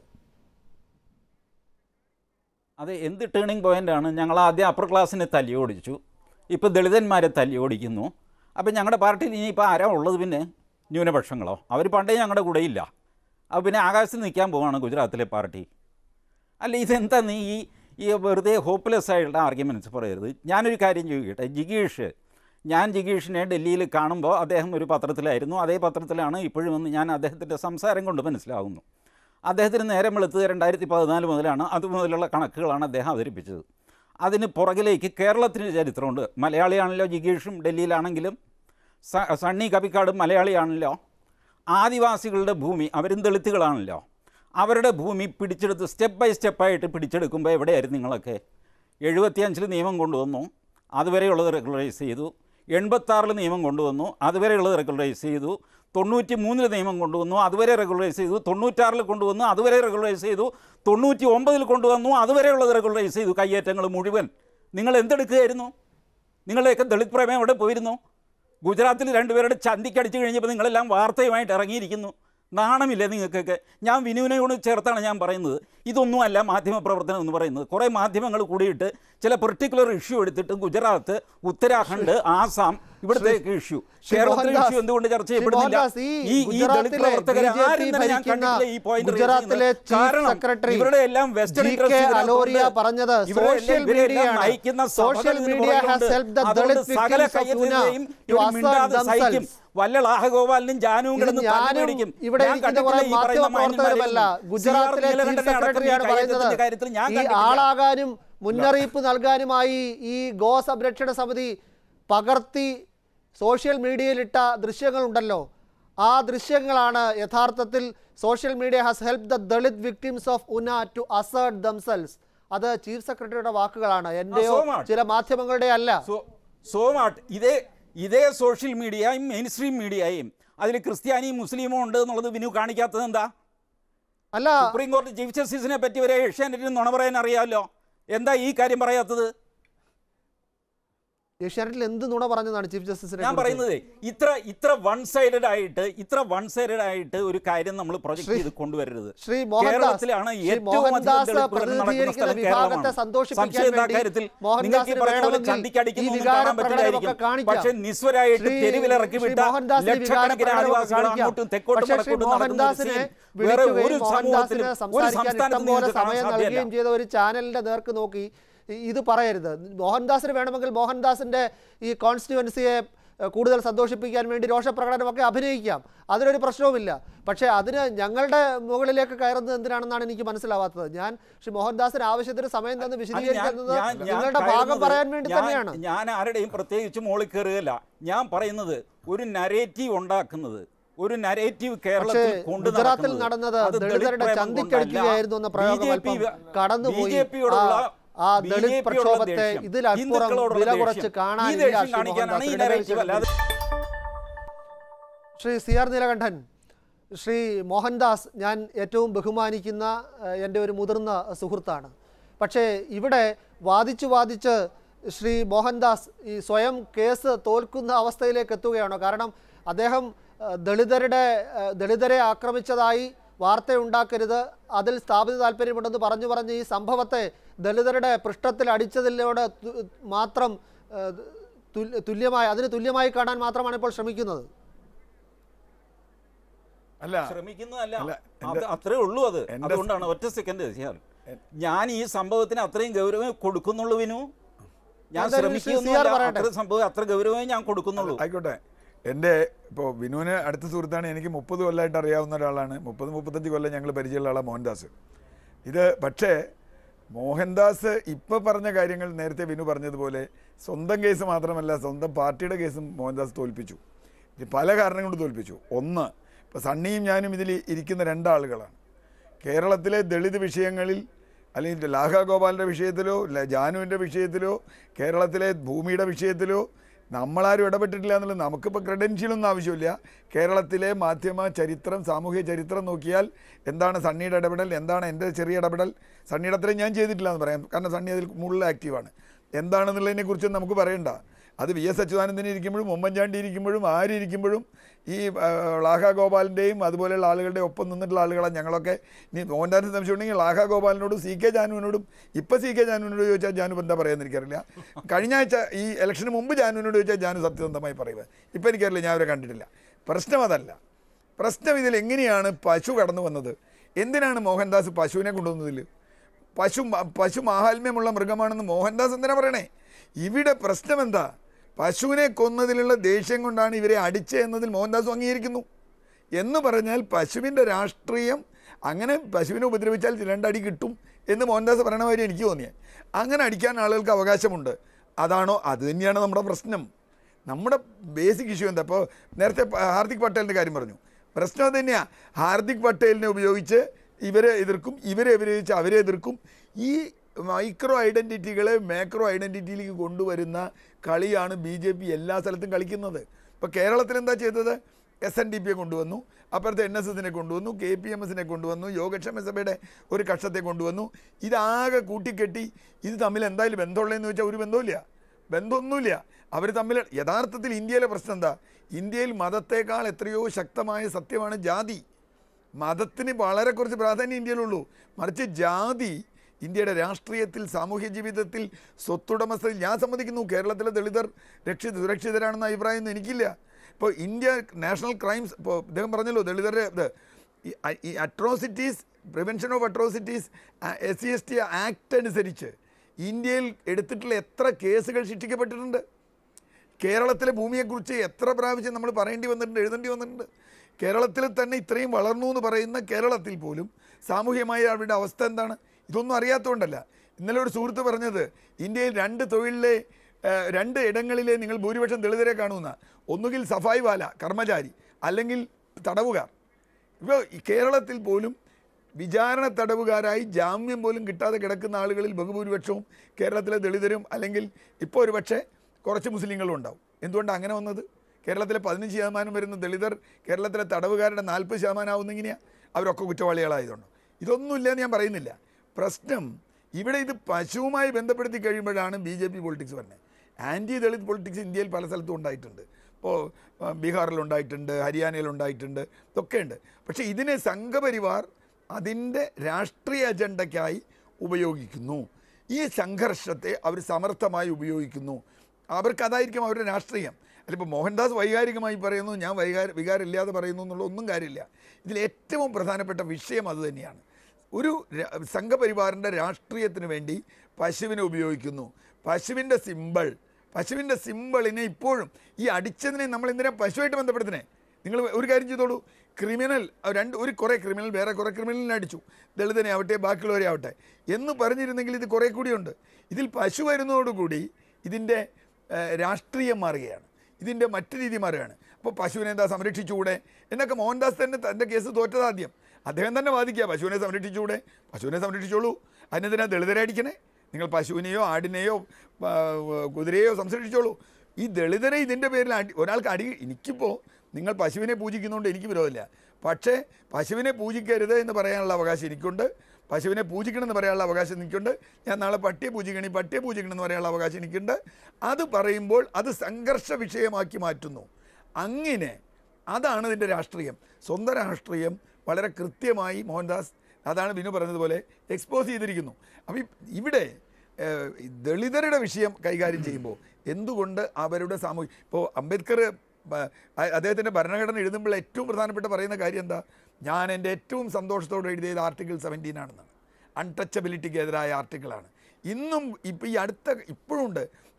അത് എന്ത് ടേണിംഗ് പോയിൻ്റാണ് ഞങ്ങൾ ആദ്യം അപ്പർ ക്ലാസ്സിനെ തല്ലി ഓടിച്ചു ഇപ്പോൾ ദളിതന്മാരെ തല്ലി ഓടിക്കുന്നു അപ്പം ഞങ്ങളുടെ പാർട്ടിയിൽ ഇനിയിപ്പോൾ ആരാ ഉള്ളത് പിന്നെ ന്യൂനപക്ഷങ്ങളോ അവർ പണ്ടേ ഞങ്ങളുടെ കൂടെ ഇല്ല അപ്പോൾ പിന്നെ ആകാശത്ത് നിൽക്കാൻ പോവാണ് ഗുജറാത്തിലെ പാർട്ടി അല്ല ഇതെന്താ നീ ഈ ഈ വെറുതെ ഹോപ്പ്ലെസ് ആയിട്ടുള്ള ആർഗ്യുമെൻറ്റ്സ് പറയരുത് ഞാനൊരു കാര്യം ചോദിക്കട്ടെ ജിഗീഷ് ഞാൻ ജിഗീഷിനെ ഡൽഹിയിൽ കാണുമ്പോൾ അദ്ദേഹം ഒരു പത്രത്തിലായിരുന്നു അതേ പത്രത്തിലാണ് ഇപ്പോഴും എന്ന് ഞാൻ അദ്ദേഹത്തിൻ്റെ സംസാരം കൊണ്ട് മനസ്സിലാവുന്നു അദ്ദേഹത്തിന് നേരം വെളുത്ത് രണ്ടായിരത്തി പതിനാല് മുതലാണ് അതുമുതലുള്ള കണക്കുകളാണ് അദ്ദേഹം അവതരിപ്പിച്ചത് അതിന് പുറകിലേക്ക് കേരളത്തിന് ചരിത്രമുണ്ട് മലയാളിയാണല്ലോ ജിഗീഷും ഡൽഹിയിലാണെങ്കിലും സ- സണ്ണി കവിക്കാടും മലയാളിയാണല്ലോ ആദിവാസികളുടെ ഭൂമി അവരും ദളിത്തുകളാണല്ലോ അവരുടെ ഭൂമി പിടിച്ചെടുത്ത് സ്റ്റെപ്പ് ബൈ സ്റ്റെപ്പായിട്ട് പിടിച്ചെടുക്കുമ്പോൾ എവിടെയായിരുന്നു നിങ്ങളൊക്കെ എഴുപത്തിയഞ്ചിൽ നിയമം കൊണ്ടുവന്നു അതുവരെയുള്ളത് റെഗുലറൈസ് ചെയ്തു എൺപത്താറിൽ നിയമം കൊണ്ടുവന്നു അതുവരെയുള്ളത് റെഗുലറൈസ് ചെയ്തു തൊണ്ണൂറ്റി മൂന്നിൽ നിയമം കൊണ്ടുവന്നു അതുവരെ റെഗുലറൈസ് ചെയ്തു തൊണ്ണൂറ്റാറിൽ കൊണ്ടുവന്നു അതുവരെ റെഗുലറൈസ് ചെയ്തു തൊണ്ണൂറ്റി ഒമ്പതിൽ കൊണ്ടുവന്നു അതുവരെയുള്ളത് റെഗുലറൈസ് ചെയ്തു കയ്യേറ്റങ്ങൾ മുഴുവൻ നിങ്ങൾ എന്തെടുക്കുകയായിരുന്നു നിങ്ങളുടെയൊക്കെ ദളിത് പ്രമേയം എവിടെ പോയിരുന്നു ഗുജറാത്തിൽ രണ്ടുപേരുടെ ചന്തിക്കടിച്ചു കഴിഞ്ഞപ്പോൾ നിങ്ങളെല്ലാം വാർത്തയുമായിട്ട് ഇറങ്ങിയിരിക്കുന്നു നാണമില്ലേ നിങ്ങൾക്കൊക്കെ ഞാൻ വിനുവിനോട് ചേർത്താണ് ഞാൻ പറയുന്നത് ഇതൊന്നുമല്ല മാധ്യമപ്രവർത്തനം എന്ന് പറയുന്നത് കുറേ മാധ്യമങ്ങൾ കൂടിയിട്ട് ചില പെർട്ടിക്കുലർ ഇഷ്യൂ എടുത്തിട്ട് ഗുജറാത്ത് ഉത്തരാഖണ്ഡ് ആസാം ഇവിടുത്തെ ഇഷ്യൂ ശ്രീ കേരളത്തിലെ മോഹൻദാസ്, ഇഷ്യൂ എന്തുകൊണ്ട് ചർച്ച ശ്രീ ചെയ്യപ്പെടുന്നില്ല മോഹൻദാസ്, ഈ ഈ ഈ ദളിത് ഗുജറാത്തിലെ പ്രവർത്തകരെ BJP ആരും തന്നെ ഞാൻ ഭരിക്കുന്ന കണ്ടിട്ടില്ല ഈ പോയിന്റ് ഗുജറാത്തിലെ raise ചെയ്യുന്നത്. ചീഫ് കാരണം സെക്രട്ടറി ഇവരുടെ എല്ലാം വെസ്റ്റേൺ ജി കെ അലോറിയ പറഞ്ഞത് social media social media has help the Dalit സകല victims of Una കയ്യെത്തുകയും to assert സഹിക്കും themselves. വല്ല ലാഹഗോപാലിനും ജാനുവും ഇത് കിടന്ന് ഞാനും തല്ലുപിടിക്കും. ഇവിടെ ഞാൻ ഇരിക്കുന്ന കണ്ടിട്ടില്ല കുറെ ഈ പറയുന്ന മാധ്യമപ്രവർത്തകരുമല്ല മാന്യന്മാരെയൊന്നും. ഗുജറാത്തിലെ സി ആർ ചീഫ് നീലകണ്ഠനെ അടക്കം ഈ സെക്രട്ടറിയാണ് പറയുന്നത് കയ്യെത്തുന്ന കാര്യത്തിൽ ഞാൻ ഈ കണ്ടിട്ടില്ല. ആളാകാനും മുന്നറിയിപ്പ് നൽകാനുമായി ഈ ഗോ സംരക്ഷണ സമിതി പകർത്തി സോഷ്യൽ മീഡിയയിലിട്ട ദൃശ്യങ്ങളുണ്ടല്ലോ ആ ദൃശ്യങ്ങളാണ് യഥാർത്ഥത്തിൽ social media has help the Dalit victims of Una to assert themselves അത് ചീഫ് സെക്രട്ടറിയുടെ വാക്കുകളാണ് എന്റെയോ so much. ചില മാധ്യമങ്ങളുടെ അല്ല സോ സോ വാട്ട് ഇതേ ഇതേ സോഷ്യൽ മീഡിയയും മെയിൻ സ്ട്രീം മീഡിയയും അതിൽ ക്രിസ്ത്യാനിയും മുസ്ലിമും ഉണ്ട് എന്നുള്ളത് വിനു കാണിക്കാത്തത് എന്താ അല്ല സുപ്രീം കോടതി ചീഫ് ജസ്റ്റിസിനെ പറ്റി വരെ ഏഷ്യാനെറ്റിന് നുണ പറയാൻ അറിയാമല്ലോ എന്താ ഈ കാര്യം പറയാത്തത് ഏഷ്യാനെറ്റിൽ എന്ത് നുണ പറഞ്ഞതാണ് ചീഫ് ജസ്റ്റിസിനെ ഞാൻ കുറിച്ച്? പറയുന്നത് ഇത്ര ഇത്ര വൺ സൈഡഡ് ആയിട്ട് ഇത്ര വൺ സൈഡഡ് ആയിട്ട് ഒരു കാര്യം നമ്മൾ പ്രൊജക്ട് ചെയ്ത് കൊണ്ടുവരരുത് ശ്രീ മോഹൻദാസ് കേരളത്തിലാണ് ശ്രീ ഏറ്റവും അധികം മോഹൻദാസ് ദളിത് പ്രകടനം നടക്കുന്ന പ്രതിനിധീകരിക്കുന്ന സ്ഥലം വിഭാഗത്തെ കേരളമാണ്. സന്തോഷിപ്പിക്കാൻ സംശയം എന്താ വേണ്ടി കാര്യത്തിൽ? നിങ്ങൾക്ക് ഈ മോഹൻദാസിന് പറയുന്ന പോലെ വേണമെങ്കിൽ ചന്തിക്കടിക്കുന്നു ഈ ഒന്നും വികാര കാണാൻ പ്രകടനമൊക്കെ പറ്റില്ലായിരിക്കും. കാണിക്കാം. പക്ഷേ നിസ്വരായിട്ട് ശ്രീ- തെരുവിലിറക്കി ശ്രീ വിട്ട മോഹൻദാസിന് ഈ വികാര ലക്ഷക്കണക്കിന് പ്രകടനമൊക്കെ ആദിവാസികൾ കാണിക്കാം. അങ്ങോട്ടും തെക്കോട്ടും പക്ഷേ ശ്രീ വടക്കോട്ടും നടക്കുന്ന ഒരു മോഹൻദാസിനെ scene വേറെ വിളിക്കുകയും ഒരു മോഹൻദാസിന് സമൂഹത്തിലും ഒരു സംസാരിക്കാൻ സംസ്ഥാനത്തും ഇഷ്ടംപോലെ നിങ്ങൾക്ക് കാണാൻ സമയം സാധ്യമല്ല. നൽകുകയും ചെയ്ത ഒരു ചാനലിന്റെ നേർക്ക് നോക്കി ഇ- ഇത് പറയരുത് മോഹൻദാസിന് വേണമെങ്കിൽ മോഹൻദാസിന്റെ ഈ കോൺസ്റ്റിറ്റ്യുവൻസിയെ ഏഹ്, കൂടുതൽ സന്തോഷിപ്പിക്കാൻ വേണ്ടി രോഷപ്രകടനമൊക്കെ അഭിനയിക്കാം അതിനൊരു പ്രശ്നവുമില്ല പക്ഷേ അതിന് ഞങ്ങളുടെ മുകളിലേക്ക് കയറുന്നത് എന്തിനാണെന്നാണ് എനിക്ക് മനസ്സിലാവാത്തത് ഞാൻ ശ്രീ മോഹൻദാസിന് ആവശ്യത്തിന് സമയം തന്ന് അത് ഞാൻ- വിശദീകരിക്കുന്നത് ഞാൻ- ഞാൻ നിങ്ങളുടെ ഭാഗം കയറുന്നത് പറയാൻ വേണ്ടി ഞാൻ- തന്നെയാണ് ഞാൻ ആരുടെയും പ്രത്യേകിച്ച് മോളിൽ കയറുകയല്ല ഞാൻ പറയുന്നത് ഒരു നരേറ്റീവ് ഉണ്ടാക്കുന്നത് ഒരു നരേറ്റീവ് കേരളത്തിൽ പക്ഷേ കൊണ്ടു ഗുജറാത്തിൽ നടക്കുന്നത് നടന്നത് അത് ദളിത് ദളിതരുടെ പ്രേമം ചന്തിക്കടിക്കുകയായിരുന്നു എന്ന കൊണ്ടല്ല. പ്രയോഗം BJP അല്പം കടന്നുപോയി. BJP-യോടുള്ള ആ- ആ ദളിത് BJP-യോടുള്ള പ്രക്ഷോഭത്തെ ദേഷ്യം, ഇതിലപ്പുറം ഹിന്ദുക്കളോടുള്ള വില ദേഷ്യം, കുറച്ച് കാണാൻ ഈ ഇല്ല ദേഷ്യം ശ്രീ കാണിക്കാനാണ് ഈ മോഹൻദാസ് നരേറ്റീവ് അല്ലാതെ ശ്രീ സി ആർ നീലകണ്ഠൻ ശ്രീ മോഹൻദാസ് ഞാൻ ഏറ്റവും ബഹുമാനിക്കുന്ന ഏഹ്, എൻ്റെ ഒരു മുതിർന്ന സുഹൃത്താണ് പക്ഷേ ഇവിടെ വാദിച്ചു വാദിച്ച് ശ്രീ മോഹൻദാസ് ഈ സ്വയം കേസ് തോൽക്കുന്ന അവസ്ഥയിലേക്ക് എത്തുകയാണോ കാരണം അദ്ദേഹം ഏഹ്, ദളിതരുടെ ഏഹ്, ദളിതരെ ആക്രമിച്ചതായി വാർത്തയുണ്ടാക്കരുത് അതിൽ സ്ഥാപിത താല്പര്യമുണ്ടെന്ന് പറഞ്ഞു പറഞ്ഞ് ഈ സംഭവത്തെ ദളിതരുടെ പൃഷ്ഠത്തിൽ അടിച്ചതിലൂടെ തു- മാത്രം ഏഹ്, തുല്യ- തുല്യമായി അതിന് തുല്യമായി കാണാൻ മാത്രമാണ് ഇപ്പോൾ ശ്രമിക്കുന്നത് അല്ല ശ്രമിക്കുന്നതല്ല അല്ല, അത് അത്രേ ഉള്ളൂ അത് എൻ്റെ- അതുകൊണ്ടാണ് ഒറ്റ സെക്കൻഡ് ചെയ്യാൻ ഞാൻ ഈ സംഭവത്തിന് അത്രയും ഗൗരവം കൊടുക്കുന്നുള്ളൂ വിനു ഞാൻ എന്തായാലും ശ്രീ സി ആർ ശ്രമിക്കുന്നു പറയട്ടെ. അത്ര സംഭവം അത്ര ഗൗരവമേ ഞാൻ കൊടുക്കുന്നുള്ളൂ ആയിക്കോട്ടെ എൻ്റെ ഇപ്പോൾ ബിനുവിന് അടുത്ത സുഹൃത്താണ് എനിക്ക് മുപ്പത് കൊല്ലമായിട്ട് അറിയാവുന്ന ഒരാളാണ് മുപ്പത് മുപ്പത്തഞ്ച് കൊല്ലം ഞങ്ങൾ പരിചയമുള്ള ആളാണ് മോഹൻദാസ് ഇത് പക്ഷേ മോഹൻദാസ് ഇപ്പോൾ പറഞ്ഞ കാര്യങ്ങൾ നേരത്തെ ബിനു പറഞ്ഞതുപോലെ സ്വന്തം കേസ് മാത്രമല്ല സ്വന്തം പാർട്ടിയുടെ കേസും മോഹൻദാസ് തോൽപ്പിച്ചു ഇത് പല കാരണങ്ങൾ കൊണ്ട് തോൽപ്പിച്ചു ഒന്ന് ഇപ്പോൾ സണ്ണിയും ഞാനും ഇതിൽ ഇരിക്കുന്ന രണ്ടാളുകളാണ് കേരളത്തിലെ ദളിത് വിഷയങ്ങളിൽ അല്ലെങ്കിൽ ലാഹ ഗോപാലിൻ്റെ വിഷയത്തിലോ അല്ല ജാനുവിൻ്റെ വിഷയത്തിലോ കേരളത്തിലെ ഭൂമിയുടെ വിഷയത്തിലോ നമ്മളാരും ഇടപെട്ടിട്ടില്ല എന്നുള്ളത് നമുക്കിപ്പോൾ ക്രെഡൻഷ്യലൊന്നും ആവശ്യമില്ല കേരളത്തിലെ മാധ്യമ ചരിത്രം സാമൂഹ്യ ചരിത്രം നോക്കിയാൽ എന്താണ് സണ്ണിയുടെ ഇടപെടൽ എന്താണ് എൻ്റെ ചെറിയ ഇടപെടൽ സണ്ണിയുടെ അത്രയും ഞാൻ ചെയ്തിട്ടില്ല എന്ന് പറയാം കാരണം സണ്ണി അതിൽ മുകളിൽ ആക്റ്റീവാണ് എന്താണെന്നുള്ളതിനെക്കുറിച്ച് നമുക്ക് പറയണ്ട അത് വി എസ് അച്യുതാനന്ദൻ ഇരിക്കുമ്പോഴും ഉമ്മൻചാണ്ടി ഇരിക്കുമ്പോഴും ആരിയ്ക്കുമ്പോഴും ഈ ആ, ലാഹ ഗോപാലിൻ്റെയും അതുപോലെയുള്ള ആളുകളുടെ ഒപ്പം നിന്നിട്ടുള്ള ആളുകളാണ് ഞങ്ങളൊക്കെ ഇനി മോഹൻദാസിന് സംശയം ഉണ്ടെങ്കിൽ ലാഹ ഗോപാലിനോടും സി കെ ജാനുവിനോടും ഇപ്പം സി കെ ജാനുവിനോട് ചോദിച്ചാൽ ജാനു എന്താ പറയുന്നത് എനിക്കറിയില്ല കഴിഞ്ഞ ആഴ്ച ഈ ഇലക്ഷന് മുമ്പ് ജാനുവിനോട് ചോദിച്ചാൽ ജാനു സത്യസന്ധമായി പറയുക ഇപ്പം എനിക്കറിയില്ല ഞാൻ അവരെ കണ്ടിട്ടില്ല പ്രശ്നം അതല്ല പ്രശ്നം ഇതിൽ എങ്ങനെയാണ് പശു കടന്നു വന്നത് എന്തിനാണ് മോഹൻദാസ് പശുവിനെ കൊണ്ടുവന്നതിൽ പശു പശു മാഹാത്മ്യമുള്ള മൃഗമാണെന്ന് മോഹൻദാസ് എന്തിനാ പറയണേ ഇവിടെ പ്രശ്നം എന്താ പശുവിനെ കൊന്നതിലുള്ള ദേഷ്യം കൊണ്ടാണ് ഇവരെ അടിച്ചത് എന്നതിൽ മോഹൻദാസ് അംഗീകരിക്കുന്നു എന്ന് പറഞ്ഞാൽ പശുവിൻ്റെ രാഷ്ട്രീയം അങ്ങനെ പശുവിനെ ഉപദ്രവിച്ചാൽ രണ്ടടി കിട്ടും എന്ന് മോഹൻദാസ് പറയണ കാര്യം എനിക്ക് തോന്നിയത് അങ്ങനെ അടിക്കാൻ ആളുകൾക്ക് അവകാശമുണ്ട് അതാണോ അത് തന്നെയാണ് നമ്മുടെ പ്രശ്നം നമ്മുടെ ബേസിക് ഇഷ്യൂ എന്താ ഇപ്പോൾ നേരത്തെ പ- ഹാർദിക് പട്ടേലിൻ്റെ കാര്യം പറഞ്ഞു പ്രശ്നം അത് തന്നെയാണ് ഹാർദിക് പട്ടേലിനെ ഉപയോഗിച്ച് ഇവരെ എതിർക്കും ഇവരെ ഉപയോഗിച്ച് അവരെ എതിർക്കും ഈ മൈക്രോ ഐഡൻറ്റിറ്റികളെ മാക്രോ ഐഡൻറ്റിറ്റിയിലേക്ക് കൊണ്ടുവരുന്ന കളിയാണ് ബി ജെ പി എല്ലാ സ്ഥലത്തും കളിക്കുന്നത് ഇപ്പോൾ കേരളത്തിൽ എന്താ ചെയ്തത് എസ് എൻ ഡി പിയെ കൊണ്ടുവന്നു അപ്പുറത്തെ എൻ എസ് എസിനെ കൊണ്ടുവന്നു കെ പി എം എസിനെ കൊണ്ടുവന്നു യോഗക്ഷേമ സഭയുടെ ഒരു കക്ഷത്തെ കൊണ്ടുവന്നു ഇതാകെ കൂട്ടിക്കെട്ടി ഇത് തമ്മിൽ എന്തായാലും ബന്ധമുള്ളതെന്ന് ചോദിച്ചാൽ ഒരു ബന്ധവുമില്ല ബന്ധമൊന്നുമില്ല അവർ തമ്മിൽ യഥാർത്ഥത്തിൽ ഇന്ത്യയിലെ പ്രശ്നം എന്താ ഇന്ത്യയിൽ മതത്തേക്കാൾ എത്രയോ ശക്തമായ സത്യമാണ് ജാതി മതത്തിന് വളരെ കുറച്ച് പ്രാധാന്യം ഇന്ത്യയിലുള്ളൂ മറിച്ച് ജാതി ഇന്ത്യയുടെ രാഷ്ട്രീയത്തിൽ സാമൂഹ്യ ജീവിതത്തിൽ സ്വത്തുടമസ്ഥയിൽ ഞാൻ സമ്മതിക്കുന്നു കേരളത്തിലെ ദളിതർ രക്ഷിത സുരക്ഷിതരാണെന്ന അഭിപ്രായമൊന്നും എനിക്കില്ല ഇപ്പോൾ ഇന്ത്യ നാഷണൽ ക്രൈംസ് ഇപ്പോൾ ഇദ്ദേഹം പറഞ്ഞല്ലോ ദളിതരുടെ ഇത് ഈ- ഈ atrocities prevention of atrocities S C S T act അനുസരിച്ച് ഇന്ത്യയിൽ എടുത്തിട്ടുള്ള എത്ര കേസുകൾ ശിക്ഷിക്കപ്പെട്ടിട്ടുണ്ട് കേരളത്തിലെ ഭൂമിയെക്കുറിച്ച് എത്ര പ്രാവശ്യം നമ്മൾ പറയേണ്ടി വന്നിട്ടുണ്ട് എഴുതേണ്ടി വന്നിട്ടുണ്ട് കേരളത്തിൽ തന്നെ ഇത്രയും വളർന്നു എന്ന് പറയുന്ന കേരളത്തിൽ പോലും സാമൂഹ്യമായ അവരുടെ അവസ്ഥ എന്താണ് ഇതൊന്നും അറിയാത്തതുകൊണ്ടല്ല ഇന്നലെ ഒരു സുഹൃത്ത് പറഞ്ഞത് ഇന്ത്യയിൽ രണ്ട് തൊഴിലിലെ ഏഹ്, രണ്ട് ഇടങ്ങളിലെ നിങ്ങൾ ഭൂരിപക്ഷം ദളിതരെ കാണുന്ന ഒന്നുകിൽ സഫായി വാല കർമ്മചാരി അല്ലെങ്കിൽ തടവുകാർ ഇപ്പോൾ ഈ കേരളത്തിൽ പോലും വിചാരണ തടവുകാരായി ജാമ്യം പോലും കിട്ടാതെ കിടക്കുന്ന ആളുകളിൽ ബഹുഭൂരിപക്ഷവും കേരളത്തിലെ ദളിതരും അല്ലെങ്കിൽ ഇപ്പോൾ ഒരു പക്ഷേ കുറച്ച് മുസ്ലിങ്ങളും ഉണ്ടാവും എന്തുകൊണ്ടാണ് അങ്ങനെ വന്നത് കേരളത്തിലെ പതിനഞ്ച് ശതമാനം വരുന്ന ദളിതർ കേരളത്തിലെ തടവുകാരുടെ നാൽപ്പത് ശതമാനം ആവുന്ന എങ്ങനെയാണ് അവരൊക്കെ കുറ്റവാളികളായതുകൊണ്ട് ഇതൊന്നുമില്ല എന്ന് ഞാൻ പറയുന്നില്ല പ്രശ്നം ഇവിടെ ഇത് പശുവുമായി ബന്ധപ്പെടുത്തി കഴിയുമ്പോഴാണ് ബി ജെ പി പൊളിറ്റിക്സ് വരുന്നത് ആൻറ്റി ദളിത് പൊളിറ്റിക്സ് ഇന്ത്യയിൽ പല സ്ഥലത്തും ഉണ്ടായിട്ടുണ്ട് ഇപ്പോൾ ബീഹാറിലുണ്ടായിട്ടുണ്ട് ഹരിയാനയിലുണ്ടായിട്ടുണ്ട് ഇതൊക്കെ ഉണ്ട് പക്ഷേ ഇതിനെ സംഘപരിവാർ അതിൻ്റെ രാഷ്ട്രീയ അജണ്ടയ്ക്കായി ഉപയോഗിക്കുന്നു ഈ സംഘർഷത്തെ അവർ സമർത്ഥമായി ഉപയോഗിക്കുന്നു അവർക്ക് അതായിരിക്കും അവരുടെ രാഷ്ട്രീയം അതിപ്പോൾ മോഹൻദാസ് വൈകാരികമായി പറയുന്നു ഞാൻ വൈകാര വികാരമില്ലാതെ പറയുന്നു എന്നുള്ള ഒന്നും കാര്യമില്ല ഇതിൽ ഏറ്റവും പ്രധാനപ്പെട്ട വിഷയം അത് തന്നെയാണ് ഒരു ര- സംഘപരിവാറിൻ്റെ രാഷ്ട്രീയത്തിന് വേണ്ടി പശുവിനെ ഉപയോഗിക്കുന്നു പശുവിൻ്റെ സിമ്പിൾ പശുവിൻ്റെ സിമ്പിളിനെ ഇപ്പോഴും ഈ അടിച്ചതിനെ നമ്മൾ എന്തിനാ പശുവായിട്ട് ബന്ധപ്പെടുത്തണേ നിങ്ങൾ ഒരു കാര്യം ചെയ്തോളൂ ക്രിമിനൽ രണ്ട് ഒരു കുറേ ക്രിമിനൽ വേറെ കുറേ ക്രിമിനലിനെ അടിച്ചു ദളിതനെ ആവട്ടെ ബാക്കിയുള്ളവരെ ആവട്ടെ എന്ന് പറഞ്ഞിരുന്നെങ്കിൽ ഇത് കുറേ കൂടിയുണ്ട് ഇതിൽ പശു വരുന്നതോടുകൂടി ഇതിൻ്റെ ഏഹ്, രാഷ്ട്രീയം മാറുകയാണ് ഇതിൻ്റെ മറ്റു രീതി മാറുകയാണ് അപ്പോൾ പശുവിനെ എന്താ സംരക്ഷിച്ചുകൂടെ എന്നൊക്കെ മോഹൻദാസ് തന്നെ തൻ്റെ കേസ് തോറ്റതാദ്യം അദ്ദേഹം തന്നെ വാദിക്കുക പശുവിനെ സംരക്ഷിച്ചുകൂടെ പശുവിനെ സംരക്ഷിച്ചോളൂ അതിനെന്തിനാ ദളിതരെ അടിക്കണേ നിങ്ങൾ പശുവിനെയോ ആടിനെയോ ആ, കുതിരയെയോ സംരക്ഷിച്ചോളൂ ഈ ദളിതരെ ഇതിൻ്റെ പേരിൽ അടി ഒരാൾക്ക് അടി എനിക്കിപ്പോൾ നിങ്ങൾ പശുവിനെ പൂജിക്കുന്നതുകൊണ്ട് എനിക്ക് വിരോധമില്ല പക്ഷേ പശുവിനെ പൂജിക്കരുത് എന്ന് പറയാനുള്ള അവകാശം എനിക്കുണ്ട് പശുവിനെ പൂജിക്കണം എന്ന് പറയാനുള്ള അവകാശം എനിക്കുണ്ട് ഞാൻ നാളെ പട്ടിയെ പൂജിക്കണം ഈ പട്ടിയെ പൂജിക്കണം എന്ന് പറയാനുള്ള അവകാശം എനിക്കുണ്ട് അത് പറയുമ്പോൾ അത് സംഘർഷ വിഷയമാക്കി മാറ്റുന്നു അങ്ങനെ അതാണ് ഇതിൻ്റെ രാഷ്ട്രീയം സ്വന്തം രാഷ്ട്രീയം വളരെ കൃത്യമായി മോഹൻദാസ് അതാണ് ബിനു പറഞ്ഞതുപോലെ എക്സ്പോസ് ചെയ്തിരിക്കുന്നു അപ്പം ഈ- ഇവിടെ ഏഹ്, ഈ ദളിതരുടെ വിഷയം കൈകാര്യം ചെയ്യുമ്പോൾ എന്തുകൊണ്ട് അവരുടെ സാമൂഹ്യ ഇപ്പോൾ അംബേദ്കർ ബ- അ- അദ്ദേഹത്തിൻ്റെ ഭരണഘടന എഴുതുമ്പോൾ ഏറ്റവും പ്രധാനപ്പെട്ട പറയുന്ന കാര്യം എന്താ ഞാൻ എൻ്റെ ഏറ്റവും സന്തോഷത്തോടെ എഴുതിയത് ആർട്ടിക്കിൾ സെവൻറ്റീൻ ആണെന്നാണ് അൺടച്ചബിലിറ്റിക്ക് എതിരായ ആർട്ടിക്കിളാണ് ഇന്നും ഇപ്പം ഈ അടുത്ത ഇപ്പോഴുണ്ട്